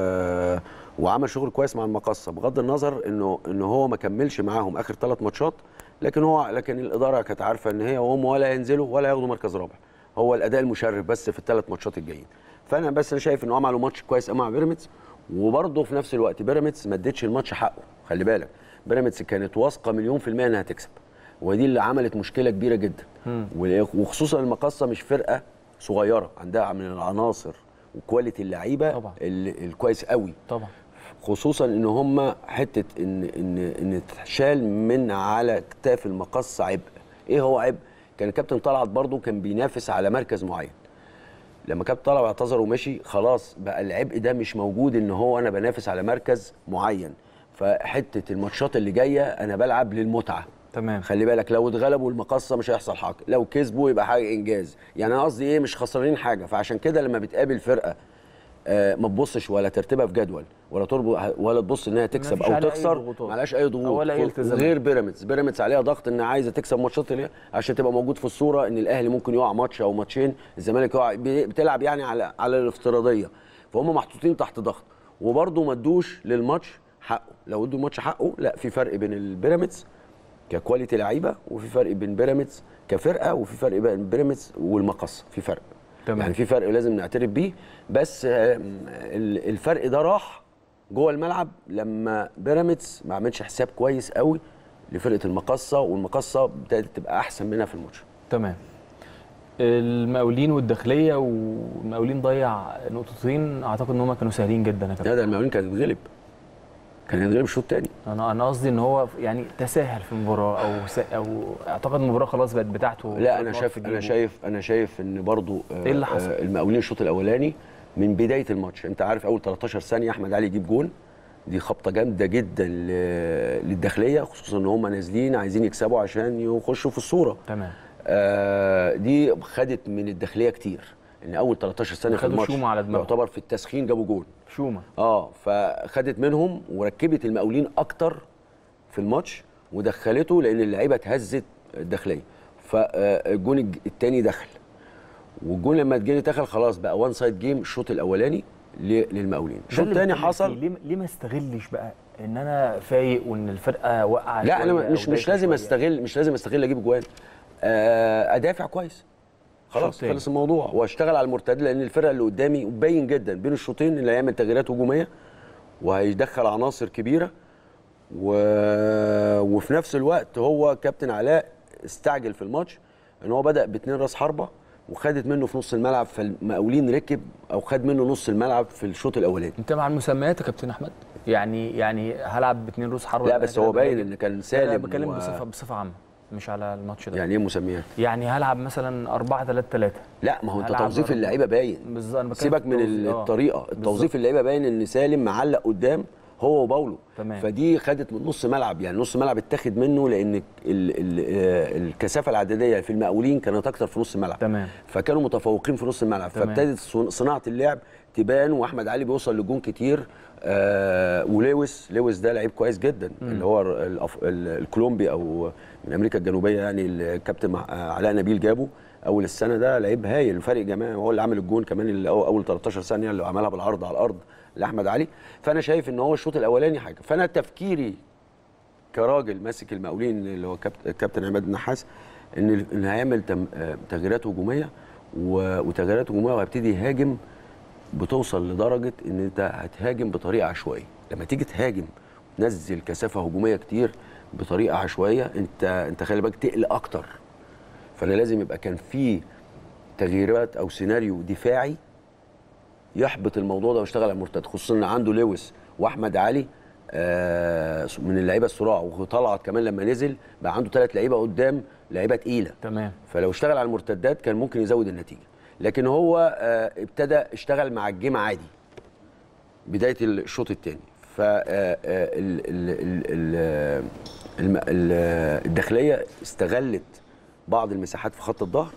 Speaker 2: وعمل شغل كويس مع المقصه بغض النظر انه انه هو ما كملش معاهم اخر ثلاث ماتشات لكن هو لكن الاداره كانت عارفه ان هي وهم ولا ينزلوا ولا ياخدوا مركز رابع هو الاداء المشرف بس في الثلاث ماتشات الجايين فانا بس انا شايف ان هو عملوا ماتش كويس قوي مع بيراميدز وبرضه في نفس الوقت بيراميدز ما ادتش الماتش حقه خلي بالك بيراميدز كانت واثقه مليون في الميه انها تكسب ودي اللي عملت مشكله كبيره جدا وخصوصا المقصه مش فرقه صغيره عندها من العناصر وكواليتي اللعيبه
Speaker 1: طبعا.
Speaker 2: ال- الكويس قوي
Speaker 1: طبعا
Speaker 2: خصوصا ان هم حته ان ان ان تشال من على اكتاف المقص عبء ايه هو عبء كان الكابتن طلعت برضو كان بينافس على مركز معين لما كابتن طلع اعتذر ومشي خلاص بقى العبء ده مش موجود ان هو انا بنافس على مركز معين فحته الماتشات اللي جايه انا بلعب للمتعه
Speaker 1: تمام
Speaker 2: خلي بالك لو اتغلبوا المقصه مش هيحصل حاجه لو كسبوا يبقى حاجه انجاز يعني انا قصدي ايه مش خسرانين حاجه فعشان كده لما بتقابل فرقه آه ما تبصش ولا ترتيبها في جدول ولا تربط ولا تبص انها تكسب
Speaker 1: فيش
Speaker 2: او
Speaker 1: عليها أي
Speaker 2: تخسر
Speaker 1: ضغوطات.
Speaker 2: معلهاش اي ضغوط
Speaker 1: ولا أي التزامات.
Speaker 2: غير بيراميدز بيراميدز عليها ضغط ان عايزه تكسب ماتشات اللي- عشان تبقى موجود في الصوره ان الاهلي ممكن يقع ماتش او ماتشين الزمالك يقع بي- بتلعب يعني على على الافتراضيه فهم محطوطين تحت ضغط وبرده ما ادوش للماتش حقه لو ادوا الماتش حقه لا في فرق بين البيراميدز ككواليتي لعيبه وفي فرق بين بيراميدز كفرقه وفي فرق بين بيراميدز والمقصه في فرق
Speaker 1: تمام.
Speaker 2: يعني في فرق لازم نعترف بيه بس آم، ال- الفرق ده راح جوه الملعب لما بيراميدز ما عملش حساب كويس قوي لفرقه المقصه والمقصه ابتدت تبقى احسن منها في الماتش
Speaker 1: تمام المقاولين والداخليه والمقاولين ضيع نقطتين اعتقد ان هم كانوا سهلين جدا يا كابتن
Speaker 2: لا ده المقاولين كانت تتغلب كانت تتغلب الشوط الثاني
Speaker 1: انا انا قصدي ان هو يعني تساهل في المباراه او س... او اعتقد المباراه خلاص بقت بتاعته
Speaker 2: لا انا
Speaker 1: خلاص
Speaker 2: شايف
Speaker 1: في
Speaker 2: انا
Speaker 1: جيبه.
Speaker 2: شايف انا شايف ان برضو آه،
Speaker 1: إيه اللي حصل؟
Speaker 2: آه، المقاولين الشوط الاولاني من بدايه الماتش انت عارف اول 13 ثانيه احمد علي يجيب جون دي خبطه جامده جدا ل- للداخليه خصوصا ان هم نازلين عايزين يكسبوا عشان يخشوا في الصوره
Speaker 1: تمام
Speaker 2: آه، دي خدت من الداخليه كتير ان اول 13 ثانيه في
Speaker 1: خدوا
Speaker 2: الماتش
Speaker 1: شومة على دماغهم.
Speaker 2: يعتبر في التسخين جابوا جون
Speaker 1: شومه
Speaker 2: اه فخدت منهم وركبت المقاولين اكتر في الماتش ودخلته لان اللعيبه اتهزت الداخليه فالجون الج- التاني دخل والجون لما الجون دخل خلاص بقى وان سايد جيم الشوط الاولاني ل- للمقاولين الشوط
Speaker 1: ده اللي
Speaker 2: الثاني
Speaker 1: بتكلم
Speaker 2: حصل
Speaker 1: فيه. ليه ليه ما استغلش بقى ان انا فايق وان الفرقه واقعه
Speaker 2: لا انا
Speaker 1: شوية أو
Speaker 2: مش مش
Speaker 1: دايخة
Speaker 2: لازم
Speaker 1: شوية؟
Speaker 2: استغل مش لازم استغل اجيب جوان آه، ادافع كويس خلاص
Speaker 1: الشوط
Speaker 2: خلص الموضوع واشتغل على المرتد لان الفرقه اللي قدامي باين جدا بين الشوطين اللي هيعمل تغييرات هجوميه وهيدخل عناصر كبيره و... وفي نفس الوقت هو كابتن علاء استعجل في الماتش ان هو بدا باثنين راس حربه وخدت منه في نص الملعب فالمقاولين ركب او خد منه نص الملعب في الشوط الاولاني
Speaker 1: انت مع المسميات يا كابتن احمد يعني يعني هلعب باثنين روس حرب
Speaker 2: لا بس هو باين ان كان
Speaker 1: لا
Speaker 2: سالم
Speaker 1: بتكلم
Speaker 2: و...
Speaker 1: بصفه بصفه عامه مش على الماتش ده
Speaker 2: يعني ايه مسميات
Speaker 1: يعني هلعب مثلا 4 3 3
Speaker 2: لا ما هو انت
Speaker 1: هلعب
Speaker 2: توظيف
Speaker 1: برضه.
Speaker 2: اللعيبه باين
Speaker 1: بالظبط انا بتكلم
Speaker 2: سيبك
Speaker 1: في
Speaker 2: من
Speaker 1: التوظيف. آه.
Speaker 2: الطريقه التوظيف اللعيبه باين ان سالم معلق قدام هو وباولو
Speaker 1: تمام.
Speaker 2: فدي خدت من نص ملعب يعني نص ملعب اتاخد منه لان ال ال آه، الكثافه العدديه في المقاولين كانت اكتر في نص الملعب
Speaker 1: تمام
Speaker 2: فكانوا متفوقين في نص الملعب
Speaker 1: تمام.
Speaker 2: فابتدت صن- صناعه اللعب تبان واحمد علي بيوصل لجون كتير آه ولويس لويس ده لعيب كويس جدا
Speaker 1: مم.
Speaker 2: اللي هو الأف... ال- الكولومبي او من امريكا الجنوبيه يعني الكابتن مع- آه، علاء نبيل جابه اول السنه ده لعيب هايل الفرق جماعي هو اللي عامل الجون كمان اللي أو- اول 13 ثانيه اللي عملها بالعرض على الارض لاحمد علي فانا شايف ان هو الشوط الاولاني حاجه فانا تفكيري كراجل ماسك المقاولين اللي هو كابت- الكابتن عماد النحاس ان ان هيعمل تم- آه، تغييرات هجوميه و- وتغييرات هجوميه وهيبتدي يهاجم بتوصل لدرجه ان انت هتهاجم بطريقه عشوائيه لما تيجي تهاجم تنزل كثافه هجوميه كتير بطريقه عشوائيه انت انت خلي بالك تقلق اكتر فانا لازم يبقى كان في تغييرات او سيناريو دفاعي يحبط الموضوع ده ويشتغل على المرتد خصوصا ان عنده لويس واحمد علي آه، من اللعيبه الصراع وطلعت كمان لما نزل بقى عنده ثلاث لعيبه قدام لعيبه تقيله
Speaker 1: تمام
Speaker 2: فلو اشتغل على المرتدات كان ممكن يزود النتيجه لكن هو آه، ابتدى اشتغل مع الجيم عادي بدايه الشوط الثاني ف آه، آه، ال- ال- ال- ال- الم- ال- الداخليه استغلت بعض المساحات في خط الظهر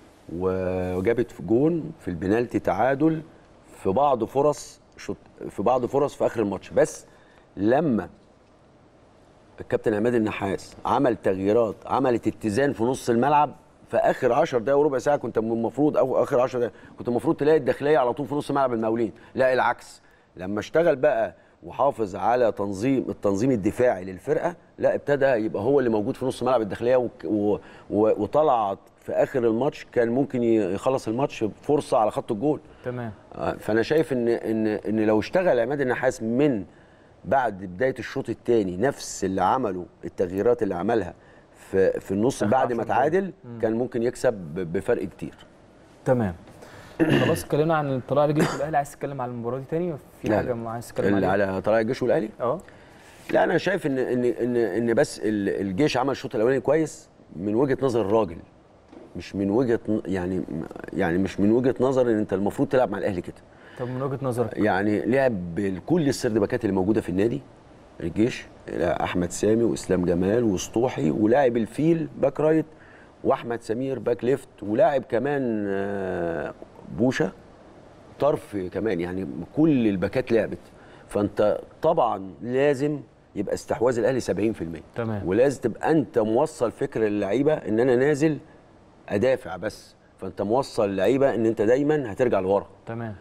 Speaker 2: وجابت في جون في البنالتي تعادل في بعض فرص شوط في بعض فرص في اخر الماتش بس لما الكابتن عماد النحاس عمل تغييرات عملت اتزان في نص الملعب في اخر 10 دقايق وربع ساعه كنت المفروض او اخر 10 دقايق كنت المفروض تلاقي الداخليه على طول في نص ملعب المقاولين لا العكس لما اشتغل بقى وحافظ على تنظيم التنظيم الدفاعي للفرقه لا ابتدى يبقى هو اللي موجود في نص ملعب الداخليه وك- و- و- وطلعت في اخر الماتش كان ممكن ي- يخلص الماتش فرصه على خط الجول
Speaker 1: تمام
Speaker 2: آه، فانا شايف ان ان ان لو اشتغل عماد النحاس من بعد بدايه الشوط الثاني نفس اللي عمله التغييرات اللي عملها في في النص
Speaker 1: آخر
Speaker 2: بعد ما
Speaker 1: 10 دقايق.
Speaker 2: تعادل كان ممكن يكسب ب- بفرق كتير
Speaker 1: تمام خلاص اتكلمنا عن طلائع الجيش والاهلي عايز تتكلم على المباراه دي تاني في
Speaker 2: لا،
Speaker 1: حاجه
Speaker 2: لا.
Speaker 1: ما عايز تتكلم
Speaker 2: اللي
Speaker 1: عليها
Speaker 2: على طلائع الجيش والاهلي
Speaker 1: اه
Speaker 2: لا انا شايف ان ان ان ان بس ال- الجيش عمل الشوط الاولاني كويس من وجهه نظر الراجل مش من وجهه ن- يعني يعني مش من وجهه نظر ان انت المفروض تلعب مع الاهلي كده
Speaker 1: طب من وجهه نظرك
Speaker 2: يعني لعب بكل السردباكات اللي موجوده في النادي الجيش احمد سامي واسلام جمال وسطوحي ولاعب الفيل باك رايت واحمد سمير باك ليفت ولاعب كمان آه، بوشه طرف كمان يعني كل الباكات لعبت فانت طبعا لازم يبقى استحواذ الاهلي 70%
Speaker 1: تمام.
Speaker 2: ولازم تبقى انت موصل فكر للعيبه ان انا نازل ادافع بس فانت موصل اللعيبه ان انت دايما هترجع لورا
Speaker 1: تمام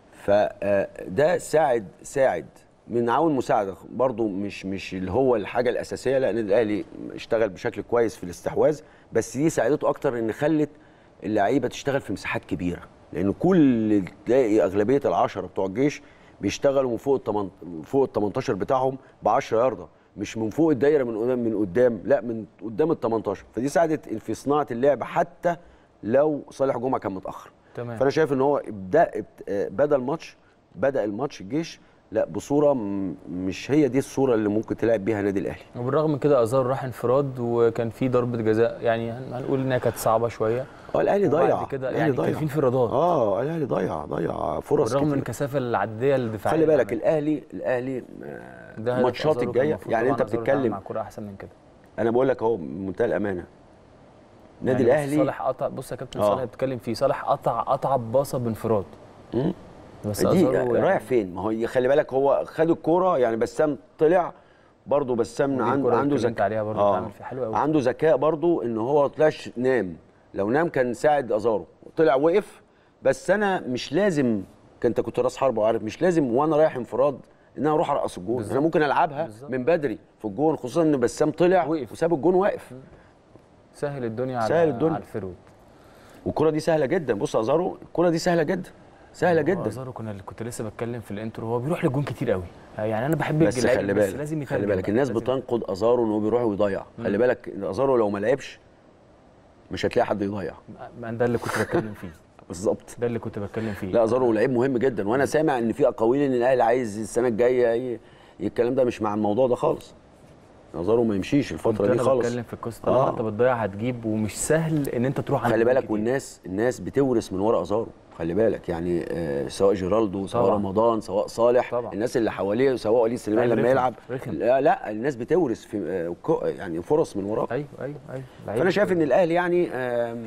Speaker 2: فده ساعد ساعد من عون مساعده برضو مش مش اللي هو الحاجه الاساسيه لان الاهلي اشتغل بشكل كويس في الاستحواذ بس دي ساعدته اكتر ان خلت اللعيبه تشتغل في مساحات كبيره لان كل تلاقي اغلبيه العشره بتوع الجيش بيشتغلوا من فوق التمن فوق ال 18 بتاعهم ب 10 يارده مش من فوق الدايره من قدام من قدام لا من قدام ال 18 فدي ساعدت في صناعه اللعب حتى لو صالح جمعه كان متاخر
Speaker 1: تمام
Speaker 2: فانا شايف ان هو ابدا ابت- بدا الماتش بدا الماتش الجيش لا بصوره م- مش هي دي الصوره اللي ممكن تلعب بيها النادي الاهلي
Speaker 1: وبالرغم من كده ازار راح انفراد وكان في ضربه جزاء يعني هن- هنقول انها كانت صعبه شويه
Speaker 2: اه الاهلي
Speaker 1: وبعد
Speaker 2: ضيع
Speaker 1: كده
Speaker 2: الاهلي
Speaker 1: يعني كان
Speaker 2: ضيع
Speaker 1: في انفرادات
Speaker 2: اه الاهلي ضيع ضيع فرص
Speaker 1: بالرغم من
Speaker 2: كتير
Speaker 1: الكثافه العدديه الدفاعيه
Speaker 2: خلي بالك
Speaker 1: اللي
Speaker 2: الاهلي الاهلي آه،
Speaker 1: عملها. ده هدف
Speaker 2: الماتشات
Speaker 1: أزارو كان
Speaker 2: الجايه
Speaker 1: المفروض
Speaker 2: يعني
Speaker 1: طبعاً
Speaker 2: انت
Speaker 1: أزارو يتعامل
Speaker 2: بتتكلم
Speaker 1: مع كوره احسن من كده
Speaker 2: انا بقول لك اهو بمنتهى الامانه النادي
Speaker 1: يعني
Speaker 2: الاهلي
Speaker 1: صالح قطع بص يا كابتن
Speaker 2: آه.
Speaker 1: صالح بتتكلم فيه صالح قطع قطع باصه بانفراد
Speaker 2: مم.
Speaker 1: بس
Speaker 2: دي
Speaker 1: أزارو يعني
Speaker 2: رايح فين ما هو خلي بالك هو خد الكوره يعني بسام طلع برضه بسام
Speaker 1: ودي
Speaker 2: عنده
Speaker 1: الكرة
Speaker 2: عنده
Speaker 1: اللي اتكلمت
Speaker 2: ذكاء
Speaker 1: عليها برضه اتعامل فيها حلوة أوي.
Speaker 2: عنده ذكاء برضه ان هو ما طلعش نام لو نام كان ساعد ازارو طلع وقف بس انا مش لازم كان انت كنت راس حربه وعارف مش لازم وانا رايح انفراد ان انا اروح ارقص الجون
Speaker 1: بالظبط.
Speaker 2: انا ممكن العبها
Speaker 1: بالظبط.
Speaker 2: من بدري في الجون خصوصا ان بسام طلع
Speaker 1: وقف.
Speaker 2: وساب الجون واقف
Speaker 1: سهل الدنيا على
Speaker 2: سهل الدنيا.
Speaker 1: على الفرود
Speaker 2: والكره دي سهله جدا بص يا ازارو الكره دي سهله جدا سهله جدا
Speaker 1: ازارو كنا كنت لسه بتكلم في الانترو هو بيروح للجون كتير قوي يعني انا بحب
Speaker 2: بس
Speaker 1: الجلاعب
Speaker 2: خلي
Speaker 1: بس
Speaker 2: بالك
Speaker 1: لازم
Speaker 2: خلي
Speaker 1: يترجم
Speaker 2: بالك
Speaker 1: بقى،
Speaker 2: الناس
Speaker 1: لازم-
Speaker 2: بتنقد ازارو ان هو بيروح ويضيع خلي بالك ازارو لو ما لعبش مش هتلاقي حد يضيع
Speaker 1: ما ده اللي كنت بتكلم فيه
Speaker 2: بالظبط
Speaker 1: ده اللي كنت بتكلم فيه
Speaker 2: لا ازارو لعيب مهم جدا وانا سامع ان في اقاويل ان الاهلي عايز السنه الجايه ي- الكلام ده مش مع الموضوع ده خالص ازارو ما يمشيش
Speaker 1: كنت
Speaker 2: الفتره دي
Speaker 1: انا
Speaker 2: خالص
Speaker 1: بتكلم في القصه طالما
Speaker 2: آه.
Speaker 1: انت بتضيع هتجيب ومش سهل ان انت تروح عند
Speaker 2: خلي
Speaker 1: جون
Speaker 2: بالك
Speaker 1: كتير.
Speaker 2: والناس الناس بتورث من ورا ازارو خلي بالك يعني آه سواء جيرالدو سواء
Speaker 1: طبعاً.
Speaker 2: رمضان سواء صالح
Speaker 1: طبعاً.
Speaker 2: الناس اللي حواليه سواء وليد سليمان
Speaker 1: أيوة،
Speaker 2: لما
Speaker 1: رخم،
Speaker 2: يلعب
Speaker 1: رخم.
Speaker 2: لا, لا الناس بتورث في آه كو- يعني فرص من وراه
Speaker 1: ايوه ايوه ايوه لعيب
Speaker 2: فانا شايف ان الاهلي يعني آم،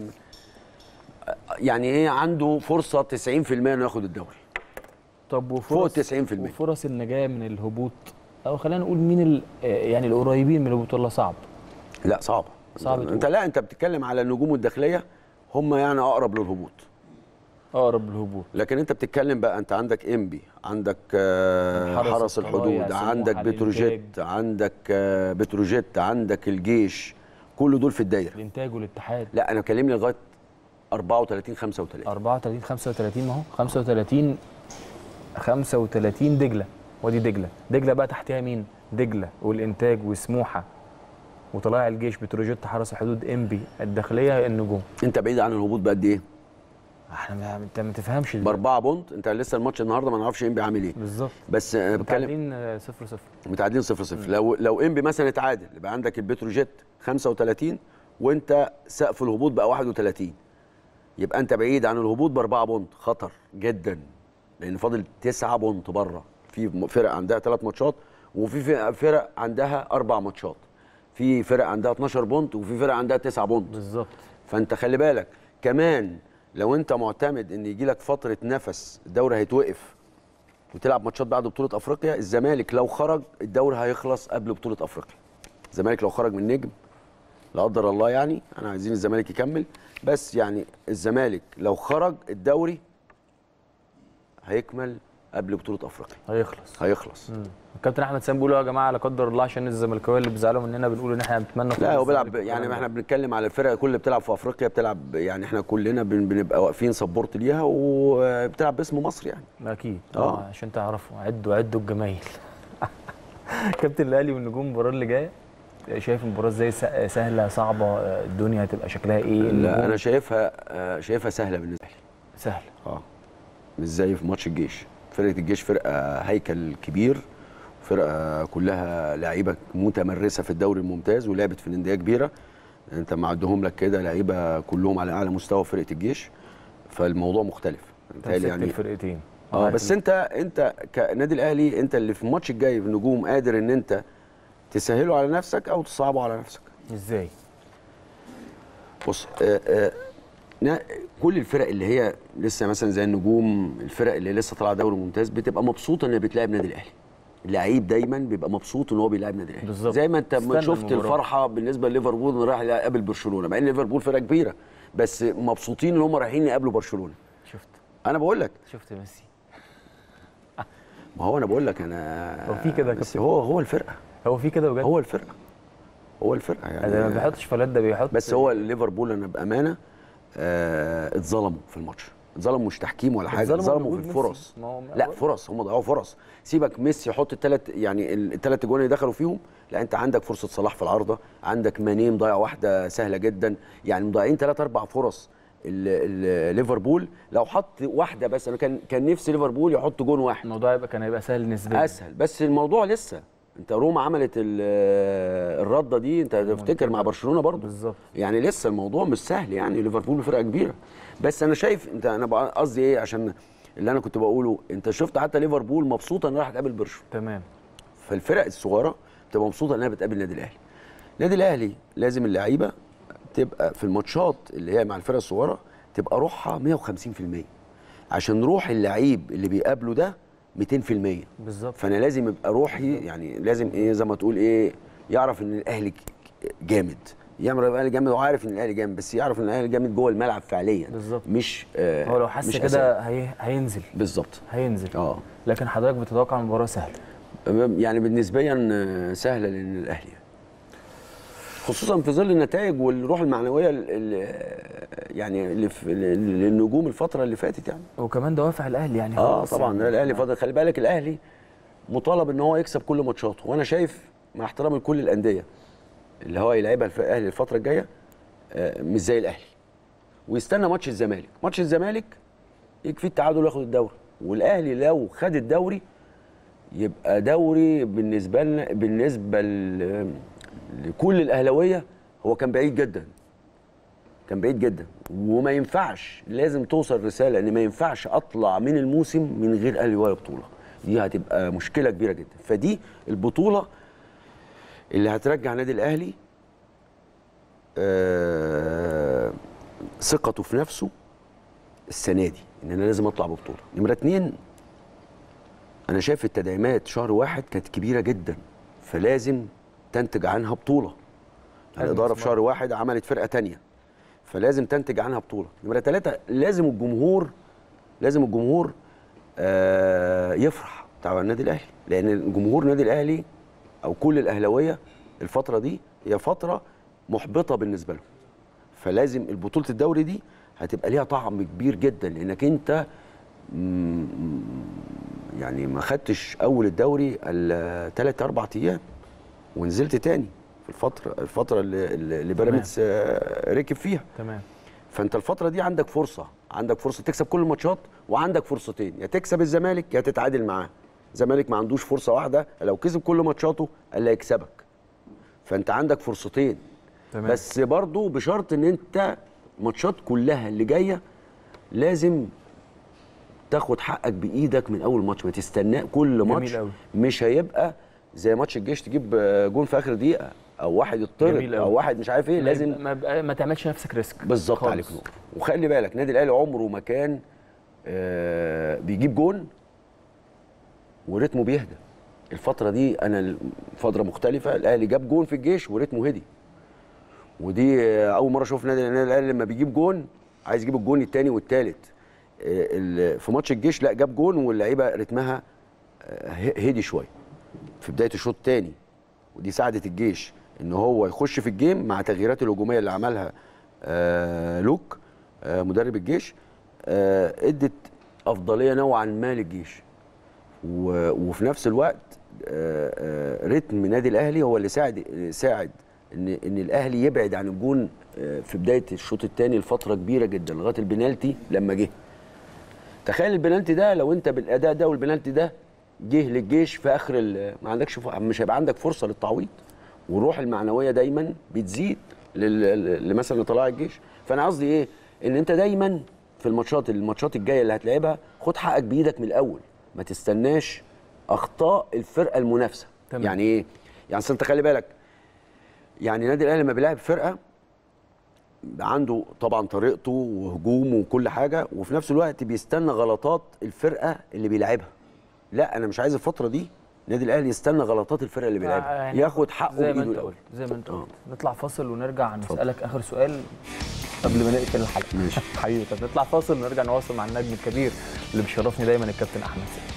Speaker 2: يعني ايه عنده فرصه 90% انه ياخد الدوري
Speaker 1: طب
Speaker 2: فوق
Speaker 1: وفرص
Speaker 2: 90%
Speaker 1: وفرص النجاه من الهبوط او خلينا نقول مين ال- آه، يعني القريبين من الهبوط ولا صعب
Speaker 2: لا صعب
Speaker 1: صعب
Speaker 2: انت لا انت بتتكلم على النجوم الداخليه هم يعني اقرب للهبوط
Speaker 1: اقرب للهبوط
Speaker 2: لكن انت بتتكلم بقى انت عندك انبي عندك آه،
Speaker 1: حرس
Speaker 2: حرس
Speaker 1: الطلايع،
Speaker 2: الحدود
Speaker 1: سموحة،
Speaker 2: عندك بتروجيت عندك آه، بتروجيت عندك الجيش كل دول في الدايره
Speaker 1: الانتاج والاتحاد
Speaker 2: لا انا كلمني لغايه 34 35
Speaker 1: 34 35 ما هو 35 35 دجله ودي دجله دجله بقى تحتها مين دجله والانتاج وسموحه وطلائع الجيش بتروجيت حرس الحدود انبي الداخليه النجوم
Speaker 2: انت بعيد عن الهبوط بقد ايه
Speaker 1: احنا ما انت ما تفهمش دي.
Speaker 2: باربعه بونت انت لسه الماتش النهارده ما نعرفش انبي عامل ايه
Speaker 1: بالظبط
Speaker 2: بس آه، بتكلم
Speaker 1: متعادلين 0 0
Speaker 2: متعادلين 0 0 لو لو انبي مثلا اتعادل يبقى عندك البتروجيت 35 وانت سقف الهبوط بقى 31 يبقى انت بعيد عن الهبوط باربعه بونت خطر جدا لان فاضل تسعه بونت بره في فرق عندها ثلاث ماتشات وفي فرق- فرق عندها اربع ماتشات في فرق عندها 12 بونت وفي فرق عندها 9 بونت
Speaker 1: بالظبط
Speaker 2: فانت خلي بالك كمان لو انت معتمد ان يجي لك فتره نفس الدوري هيتوقف وتلعب ماتشات بعد بطوله افريقيا الزمالك لو خرج الدوري هيخلص قبل بطوله افريقيا الزمالك لو خرج من نجم لا قدر الله يعني انا عايزين الزمالك يكمل بس يعني الزمالك لو خرج الدوري هيكمل قبل بطوله افريقيا
Speaker 1: هيخلص
Speaker 2: هيخلص
Speaker 1: الكابتن احمد سام بيقول يا جماعه لا قدر الله عشان الزملكاويه اللي بيزعلوا مننا بنقول ان احنا بنتمنى فوز
Speaker 2: لا هو بيلعب
Speaker 1: الزمالك
Speaker 2: يعني
Speaker 1: والكلام
Speaker 2: احنا
Speaker 1: ده.
Speaker 2: بنتكلم على الفرق كل اللي بتلعب في افريقيا بتلعب يعني احنا كلنا بن- بنبقى واقفين سبورت ليها وبتلعب باسم مصر يعني
Speaker 1: اكيد
Speaker 2: آه.
Speaker 1: اه عشان تعرفوا عدوا عدوا الجمايل كابتن الاهلي والنجوم المباراه اللي جايه شايف المباراه ازاي سه- سهله صعبه الدنيا هتبقى شكلها ايه
Speaker 2: لا
Speaker 1: النجوم
Speaker 2: انا شايفها آه، شايفها سهله بالنسبه لي
Speaker 1: سهل
Speaker 2: اه مش زي في ماتش الجيش فرقه الجيش فرقه هيكل كبير فرقه كلها لعيبه متمرسه في الدوري الممتاز ولعبت في الانديه كبيره انت معدهم لك كده لعيبه كلهم على اعلى مستوى في فرقه الجيش فالموضوع مختلف
Speaker 1: يعني
Speaker 2: يعني
Speaker 1: الفرقتين
Speaker 2: اه بس انت انت كنادي الاهلي انت اللي في الماتش الجاي في النجوم قادر ان انت تسهله على نفسك او تصعبه على نفسك
Speaker 1: ازاي
Speaker 2: بص آه آه نا- كل الفرق اللي هي لسه مثلا زي النجوم الفرق اللي لسه طالعه دوري ممتاز بتبقى مبسوطه انها بتلاعب نادي الاهلي اللعيب دايما بيبقى مبسوط ان هو بيلاعب نادي الاهلي
Speaker 1: بالظبط.
Speaker 2: زي ما انت ما
Speaker 1: استنى
Speaker 2: شفت
Speaker 1: المباراة.
Speaker 2: الفرحه بالنسبه لليفربول انه رايح يقابل برشلونه مع ان ليفربول فرقه كبيره بس مبسوطين ان هم رايحين يقابلوا برشلونه
Speaker 1: شفت
Speaker 2: انا بقول لك
Speaker 1: شفت ميسي
Speaker 2: ما هو انا بقول لك انا
Speaker 1: هو في كده يا
Speaker 2: بس
Speaker 1: كابتن؟
Speaker 2: هو هو الفرقه
Speaker 1: هو في كده بجد
Speaker 2: هو الفرقه هو الفرقه يعني
Speaker 1: ده ما بيحطش فلات ده بيحط
Speaker 2: بس هو ليفربول انا بامانه آه اتظلموا في الماتش اتظلموا مش تحكيم ولا حاجه
Speaker 1: اتظلموا
Speaker 2: اتظلموا
Speaker 1: بوجود
Speaker 2: في
Speaker 1: ميسي.
Speaker 2: الفرص
Speaker 1: ما هو-
Speaker 2: لا فرص هم ضيعوا فرص سيبك ميسي يحط الثلاث يعني الثلاث جوان اللي دخلوا فيهم لا انت عندك فرصه صلاح في العارضه عندك ماني مضيع واحده سهله جدا يعني مضيعين ثلاث اربع فرص ال- ال- ليفربول لو حط واحده بس انا كان كان نفسي ليفربول يحط جون واحد
Speaker 1: الموضوع يبقى كان هيبقى سهل نسبيا
Speaker 2: اسهل بس الموضوع لسه انت روما عملت ال- الرده دي انت تفتكر مع برشلونه برضه
Speaker 1: بالظبط
Speaker 2: يعني لسه الموضوع مش سهل يعني ليفربول فرقه كبيره بس انا شايف انت انا بقى قصدي ايه عشان اللي انا كنت بقوله انت شفت حتى ليفربول مبسوطه انها راح تقابل برشلونه
Speaker 1: تمام
Speaker 2: فالفرق الصغيره بتبقى مبسوطه انها بتقابل النادي الاهلي النادي الاهلي لازم اللعيبه تبقى في الماتشات اللي هي مع الفرق الصغيره تبقى روحها 150% عشان روح اللعيب اللي بيقابله ده 200%
Speaker 1: بالظبط
Speaker 2: فانا لازم يبقى روحي يعني لازم ايه زي ما تقول ايه يعرف ان الاهلي جامد يعمل يبقى الاهلي جامد وعارف ان الاهلي جامد بس يعرف ان الاهلي جامد جوه الملعب فعليا
Speaker 1: بالظبط.
Speaker 2: مش آه
Speaker 1: هو لو حس
Speaker 2: مش
Speaker 1: كده
Speaker 2: أساسي.
Speaker 1: هي... هينزل
Speaker 2: بالظبط
Speaker 1: هينزل
Speaker 2: اه
Speaker 1: لكن حضرتك بتتوقع المباراه سهله
Speaker 2: يعني بالنسبيا آه، سهله للاهلي خصوصا في ظل النتائج والروح المعنويه اللي يعني اللي في للنجوم الفتره اللي فاتت يعني
Speaker 1: وكمان دوافع الاهلي يعني
Speaker 2: اه
Speaker 1: خلاص
Speaker 2: طبعا
Speaker 1: يعني.
Speaker 2: الاهلي فاضل خلي بالك الاهلي مطالب ان هو يكسب كل ماتشاته وانا شايف مع احترامي لكل الانديه اللي هو يلعبها الف- الاهلي الفتره الجايه آه، مش زي الاهلي ويستنى ماتش الزمالك ماتش الزمالك يكفي التعادل وياخد الدوري والاهلي لو خد الدوري يبقى دوري بالنسبه لنا بالنسبه ل- لكل الاهلاويه هو كان بعيد جدا كان بعيد جدا وما ينفعش لازم توصل رساله ان ما ينفعش اطلع من الموسم من غير اهلي ولا بطوله دي هتبقى مشكله كبيره جدا فدي البطوله اللي هترجع نادي الاهلي آه، ثقته في نفسه السنه دي ان انا لازم اطلع ببطوله نمره اتنين انا شايف التدعيمات شهر واحد كانت كبيره جدا فلازم تنتج عنها بطوله
Speaker 1: لازم
Speaker 2: الاداره في
Speaker 1: استثمار.
Speaker 2: شهر واحد عملت فرقه تانية فلازم تنتج عنها بطوله نمره ثلاثة لازم الجمهور لازم الجمهور آه يفرح بتاع النادي الاهلي لان جمهور النادي الاهلي او كل الاهلاويه الفتره دي هي فتره محبطه بالنسبه لهم فلازم البطوله الدوري دي هتبقى ليها طعم كبير جدا لانك انت مم، يعني ما خدتش اول الدوري الا ثلاث اربع ايام ونزلت تاني في الفتره الفتره اللي, اللي بيراميدز آه، ركب فيها
Speaker 1: تمام
Speaker 2: فانت الفتره دي عندك فرصه عندك فرصه تكسب كل الماتشات وعندك فرصتين يا تكسب الزمالك يا تتعادل معاه الزمالك ما عندوش فرصه واحده لو كسب كل ماتشاته الا يكسبك فانت عندك فرصتين
Speaker 1: تمام
Speaker 2: بس برضو بشرط ان انت ماتشات كلها اللي جايه لازم تاخد حقك بايدك من اول ماتش ما تستناه كل ماتش
Speaker 1: أوي.
Speaker 2: مش هيبقى زي ماتش الجيش تجيب آه، جون في اخر دقيقه او واحد يطرد
Speaker 1: جميل أوي.
Speaker 2: او واحد مش عارف ايه لازم
Speaker 1: ما, ما, ما تعملش نفسك ريسك
Speaker 2: بالظبط
Speaker 1: خالص.
Speaker 2: عليك نور وخلي بالك نادي الاهلي عمره ما كان آه، بيجيب جون وريتمه بيهدى الفتره دي انا فتره مختلفه الاهلي جاب جون في الجيش وريتمه هدي ودي آه، اول مره اشوف نادي النادي الاهلي لما بيجيب جون عايز يجيب الجون الثاني والثالث في ماتش الجيش لا جاب جون واللعيبه رتمها آه، ه- هدي شويه في بدايه الشوط الثاني ودي ساعدت الجيش ان هو يخش في الجيم مع التغييرات الهجوميه اللي عملها آه لوك آه مدرب الجيش آه ادت افضليه نوعا ما للجيش و- وفي نفس الوقت آه آه رتم نادي الاهلي هو اللي ساعد ساعد ان ان الاهلي يبعد عن الجون آه في بدايه الشوط الثاني لفتره كبيره جدا لغايه البنالتي لما جه تخيل البنالتي ده لو انت بالاداء ده والبنالتي ده جه للجيش في اخر ال- ما عندكش ف- مش هيبقى عندك فرصه للتعويض والروح المعنويه دايما بتزيد لل- لمثلا لطلائع الجيش فانا قصدي ايه ان انت دايما في الماتشات الماتشات الجايه اللي هتلعبها خد حقك بايدك من الاول ما تستناش اخطاء الفرقه المنافسه
Speaker 1: تمام.
Speaker 2: يعني ايه يعني أصل انت خلي بالك يعني نادي الاهلي لما بيلعب فرقه عنده طبعا طريقته وهجومه وكل حاجه وفي نفس الوقت بيستنى غلطات الفرقه اللي بيلعبها لا انا مش عايز الفتره دي النادي الاهلي يستنى غلطات الفرقه اللي بيلعبها
Speaker 1: يعني
Speaker 2: ياخد حقه
Speaker 1: زي ما
Speaker 2: بإيده
Speaker 1: انت
Speaker 2: الأول.
Speaker 1: قلت زي ما انت
Speaker 2: آه.
Speaker 1: قلت نطلع فاصل ونرجع نسالك اخر سؤال قبل ما نقفل الحلقه
Speaker 2: ماشي.
Speaker 1: حبيبي طب نطلع فاصل ونرجع نواصل مع النجم الكبير اللي بيشرفني دايما الكابتن احمد سيد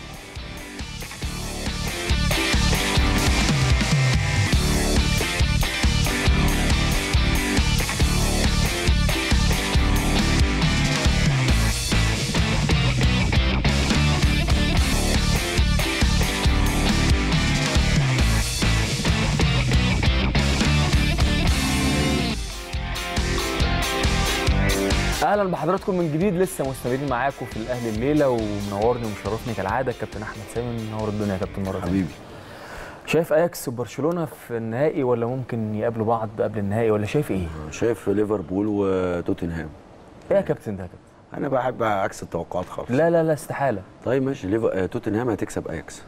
Speaker 1: اهلا بحضراتكم من جديد لسه مستمرين معاكم في الاهلي الليله ومنورني ومشرفني كالعاده الكابتن احمد سامي منور الدنيا يا كابتن مره تانية.
Speaker 2: حبيبي
Speaker 1: شايف اياكس وبرشلونه في النهائي ولا ممكن يقابلوا بعض قبل النهائي ولا شايف ايه؟
Speaker 2: شايف ليفربول وتوتنهام
Speaker 1: ايه يا كابتن ده يا كابتن؟
Speaker 2: انا بحب عكس التوقعات خالص
Speaker 1: لا لا لا استحاله
Speaker 2: طيب ماشي ليفر... آه، توتنهام هتكسب اياكس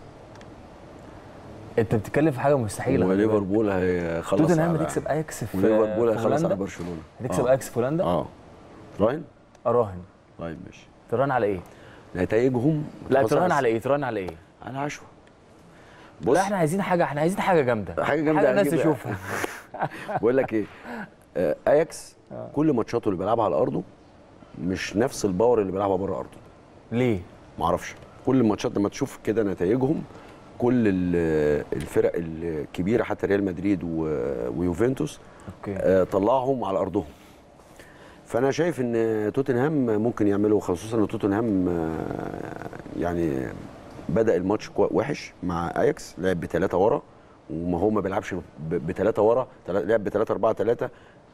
Speaker 1: انت بتتكلم في حاجه مستحيله خلي بالك.
Speaker 2: وليفربول هيخلص
Speaker 1: توتنهام
Speaker 2: على-
Speaker 1: هتكسب اياكس في
Speaker 2: وليفربول
Speaker 1: في
Speaker 2: هيخلص على
Speaker 1: هولندا
Speaker 2: برشلونه
Speaker 1: هتكسب
Speaker 2: آه.
Speaker 1: اياكس في هولندا
Speaker 2: اه راين
Speaker 1: اراهن
Speaker 2: طيب ماشي
Speaker 1: تراهن على ايه؟
Speaker 2: نتائجهم
Speaker 1: لا
Speaker 2: تخلص
Speaker 1: تراهن
Speaker 2: على-
Speaker 1: على ايه؟ تراهن على ايه؟
Speaker 2: على عشوة
Speaker 1: لا احنا عايزين حاجه احنا عايزين حاجه جامده
Speaker 2: حاجة جامدة
Speaker 1: حاجه الناس
Speaker 2: هنجيبها.
Speaker 1: تشوفها
Speaker 2: بقول لك ايه آه، اياكس كل ماتشاته اللي بيلعبها على ارضه مش نفس الباور اللي بيلعبها بره ارضه
Speaker 1: ليه؟
Speaker 2: ما اعرفش كل الماتشات لما تشوف كده نتائجهم كل ال- الفرق الكبيره حتى ريال مدريد و- ويوفنتوس
Speaker 1: اوكي
Speaker 2: آه، طلعهم على ارضهم فانا شايف ان توتنهام ممكن يعملوا خصوصا ان توتنهام آه، يعني بدا الماتش كوي- وحش مع اياكس لعب بثلاثه ورا وما هو ما بيلعبش بثلاثه ورا تلا- لعب بثلاثه اربعه ثلاثه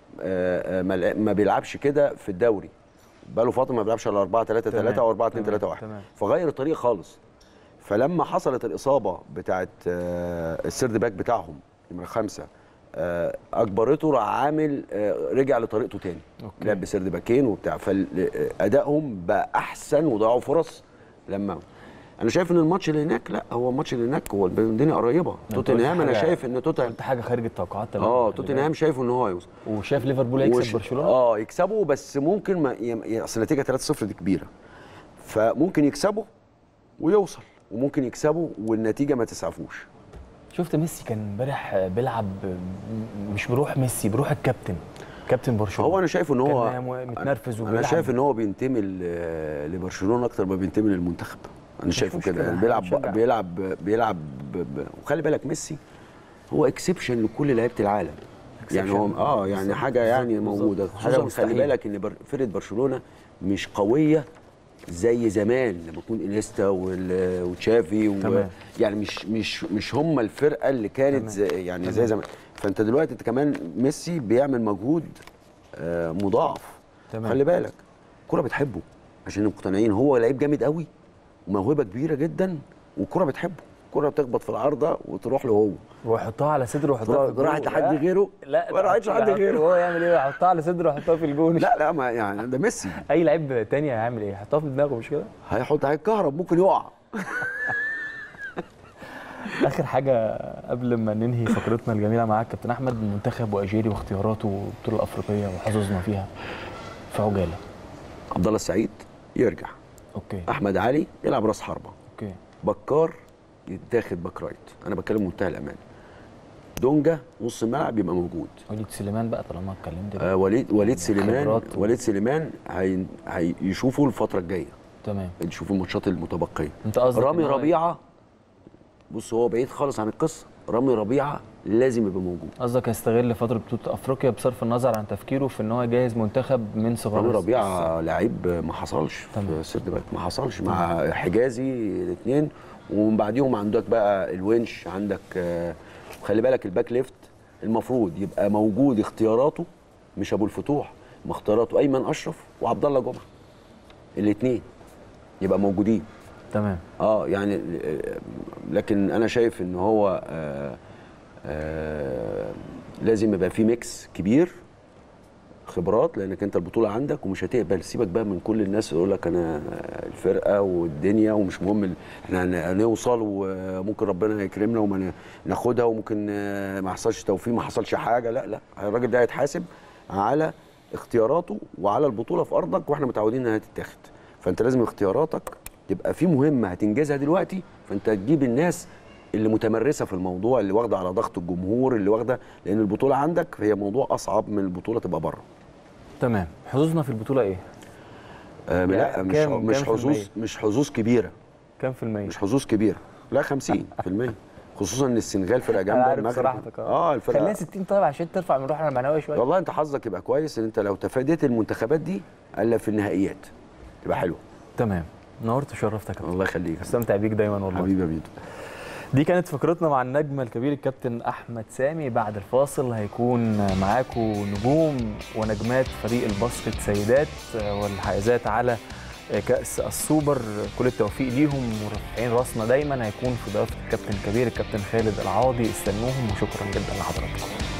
Speaker 2: ما لع- ما بيلعبش كده في الدوري بقاله فتره ما بيلعبش على 4 3
Speaker 1: تمام،
Speaker 2: 3 او 4 2
Speaker 1: تمام،
Speaker 2: 3 1
Speaker 1: تمام.
Speaker 2: فغير الطريق خالص فلما حصلت الاصابه بتاعت آه، السيرد باك بتاعهم نمره خمسه آه، اجبرته راح عامل آه، رجع لطريقته تاني
Speaker 1: أوكي.
Speaker 2: لعب بسيرد باكين وبتاع فادائهم بقى احسن وضيعوا فرص لما انا شايف ان الماتش اللي هناك لا هو الماتش اللي هناك هو الدنيا قريبه
Speaker 1: أنت
Speaker 2: توتنهام
Speaker 1: قلت
Speaker 2: انا
Speaker 1: حاجة-
Speaker 2: شايف ان توتنهام
Speaker 1: قلت حاجه خارج التوقعات تمام
Speaker 2: اه توتنهام شايفه ان هو هيوصل
Speaker 1: وشايف ليفربول هيكسب
Speaker 2: وش-
Speaker 1: برشلونه
Speaker 2: اه يكسبوا بس ممكن ما ي- اصل النتيجه 3-0 دي كبيره فممكن يكسبوا ويوصل وممكن يكسبوا والنتيجه ما تسعفوش
Speaker 1: شفت ميسي كان امبارح بيلعب م- مش بروح ميسي بروح الكابتن كابتن برشلونه
Speaker 2: هو انا شايف ان هو
Speaker 1: كان مو- متنرفز
Speaker 2: انا
Speaker 1: وبيلعب.
Speaker 2: شايف ان هو بينتمي ل- لبرشلونه اكتر ما بينتمي للمنتخب انا شايفه
Speaker 1: مشكلة،
Speaker 2: كده يعني
Speaker 1: إحنا
Speaker 2: بيلعب
Speaker 1: بنشجع.
Speaker 2: بيلعب بيلعب ب- ب- وخلي بالك ميسي هو اكسبشن لكل لعيبه العالم يعني هو
Speaker 1: Exception.
Speaker 2: اه يعني
Speaker 1: بالظبط،
Speaker 2: حاجه يعني
Speaker 1: بالظبط،
Speaker 2: موجوده
Speaker 1: بالظبط. حاجة
Speaker 2: خصوصا خلي
Speaker 1: مستحيل.
Speaker 2: بالك ان بر- فرقه برشلونه مش قويه زي زمان لما يكون انيستا وال- وتشافي و...
Speaker 1: تمام.
Speaker 2: يعني مش مش مش هم الفرقه اللي كانت
Speaker 1: تمام.
Speaker 2: زي يعني
Speaker 1: تمام.
Speaker 2: زي زمان فانت دلوقتي انت كمان ميسي بيعمل مجهود آه، مضاعف
Speaker 1: تمام.
Speaker 2: خلي بالك الكوره بتحبه عشان مقتنعين هو لعيب جامد قوي وموهبه كبيره جدا والكوره بتحبه الكوره بتخبط في العارضه وتروح له هو
Speaker 1: ويحطها على صدره ويحطها في الجون
Speaker 2: راحت لحد
Speaker 1: لا،
Speaker 2: غيره
Speaker 1: لا
Speaker 2: ما راحتش لحد غيره
Speaker 1: هو يعمل ايه يحطها على صدره ويحطها في الجون
Speaker 2: لا لا ما يعني ده ميسي
Speaker 1: اي لعيب تاني هيعمل ايه يحطها في دماغه مش كده
Speaker 2: هيحط هيتكهرب ممكن يقع
Speaker 1: اخر حاجه قبل ما ننهي فقرتنا الجميله معاك كابتن احمد المنتخب واجيري واختياراته والبطوله الافريقيه وحظوظنا فيها في عجاله
Speaker 2: عبد الله السعيد يرجع
Speaker 1: اوكي
Speaker 2: احمد علي يلعب راس حربه
Speaker 1: اوكي
Speaker 2: بكار يتاخد باك رايت انا بتكلم منتهى الامان دونجا نص الملعب يبقى موجود
Speaker 1: وليد سليمان بقى طالما اتكلمت بقى.
Speaker 2: آه وليد وليد سليمان
Speaker 1: خبرات و-
Speaker 2: وليد سليمان هي- هيشوفوا الفتره الجايه
Speaker 1: تمام
Speaker 2: يشوفوا الماتشات المتبقيه
Speaker 1: انت قصدك
Speaker 2: رامي
Speaker 1: إن هو-
Speaker 2: ربيعه بص هو بعيد خالص عن القصه رامي ربيعه لازم يبقى موجود
Speaker 1: قصدك هيستغل فتره بطوله افريقيا بصرف النظر عن تفكيره في ان هو يجهز منتخب من صغر
Speaker 2: رامي
Speaker 1: الس-
Speaker 2: ربيعه لعيب ما حصلش
Speaker 1: تمام.
Speaker 2: في سيرد باك ما حصلش مع حجازي الاثنين ومن بعديهم عندك بقى الونش عندك آه، خلي بالك الباك ليفت المفروض يبقى موجود اختياراته مش ابو الفتوح ما اختياراته ايمن اشرف وعبد الله جمعه الاثنين يبقى موجودين
Speaker 1: تمام
Speaker 2: اه يعني آه، لكن انا شايف ان هو آه آه لازم يبقى في ميكس كبير خبرات لانك انت البطوله عندك ومش هتقبل سيبك بقى من كل الناس يقول لك انا الفرقه والدنيا ومش مهم ال- احنا هن- هنوصل وممكن ربنا يكرمنا وما ن- ناخدها وممكن آه، ما حصلش توفيق ما حصلش حاجه لا لا الراجل ده هيتحاسب على اختياراته وعلى البطوله في ارضك واحنا متعودين انها تتاخد فانت لازم اختياراتك تبقى في مهمه هتنجزها دلوقتي فانت تجيب الناس اللي متمرسه في الموضوع اللي واخده على ضغط الجمهور اللي واخده لان البطوله عندك هي موضوع اصعب من البطوله تبقى بره
Speaker 1: تمام حظوظنا في البطوله ايه
Speaker 2: آه لا
Speaker 1: يعني
Speaker 2: مش
Speaker 1: كام-
Speaker 2: مش
Speaker 1: كام في المية؟
Speaker 2: حظوظ مش حظوظ كبيره
Speaker 1: كام في المية
Speaker 2: مش حظوظ كبيره لا 50% خصوصا ان السنغال فرقه
Speaker 1: انا
Speaker 2: جامده
Speaker 1: عارف
Speaker 2: المغرب
Speaker 1: صراحتك
Speaker 2: اه الفرقه
Speaker 1: خلينا 60 طيب عشان ترفع من روحنا المعنويه شويه
Speaker 2: والله انت حظك يبقى كويس ان انت لو تفاديت المنتخبات دي الا في النهائيات تبقى حلوه
Speaker 1: تمام نورت وشرفتك يا كابتن.
Speaker 2: الله يخليك
Speaker 1: استمتع بيك دايما والله
Speaker 2: حبيبي يا ميدو
Speaker 1: دي كانت فقرتنا مع النجم الكبير الكابتن احمد سامي بعد الفاصل هيكون معاكم نجوم ونجمات فريق الباسكت سيدات والحائزات على كاس السوبر كل التوفيق ليهم ورافعين راسنا دايما هيكون في ضيافه الكابتن الكبير الكابتن خالد العاضي استنوهم وشكرا جدا لحضراتكم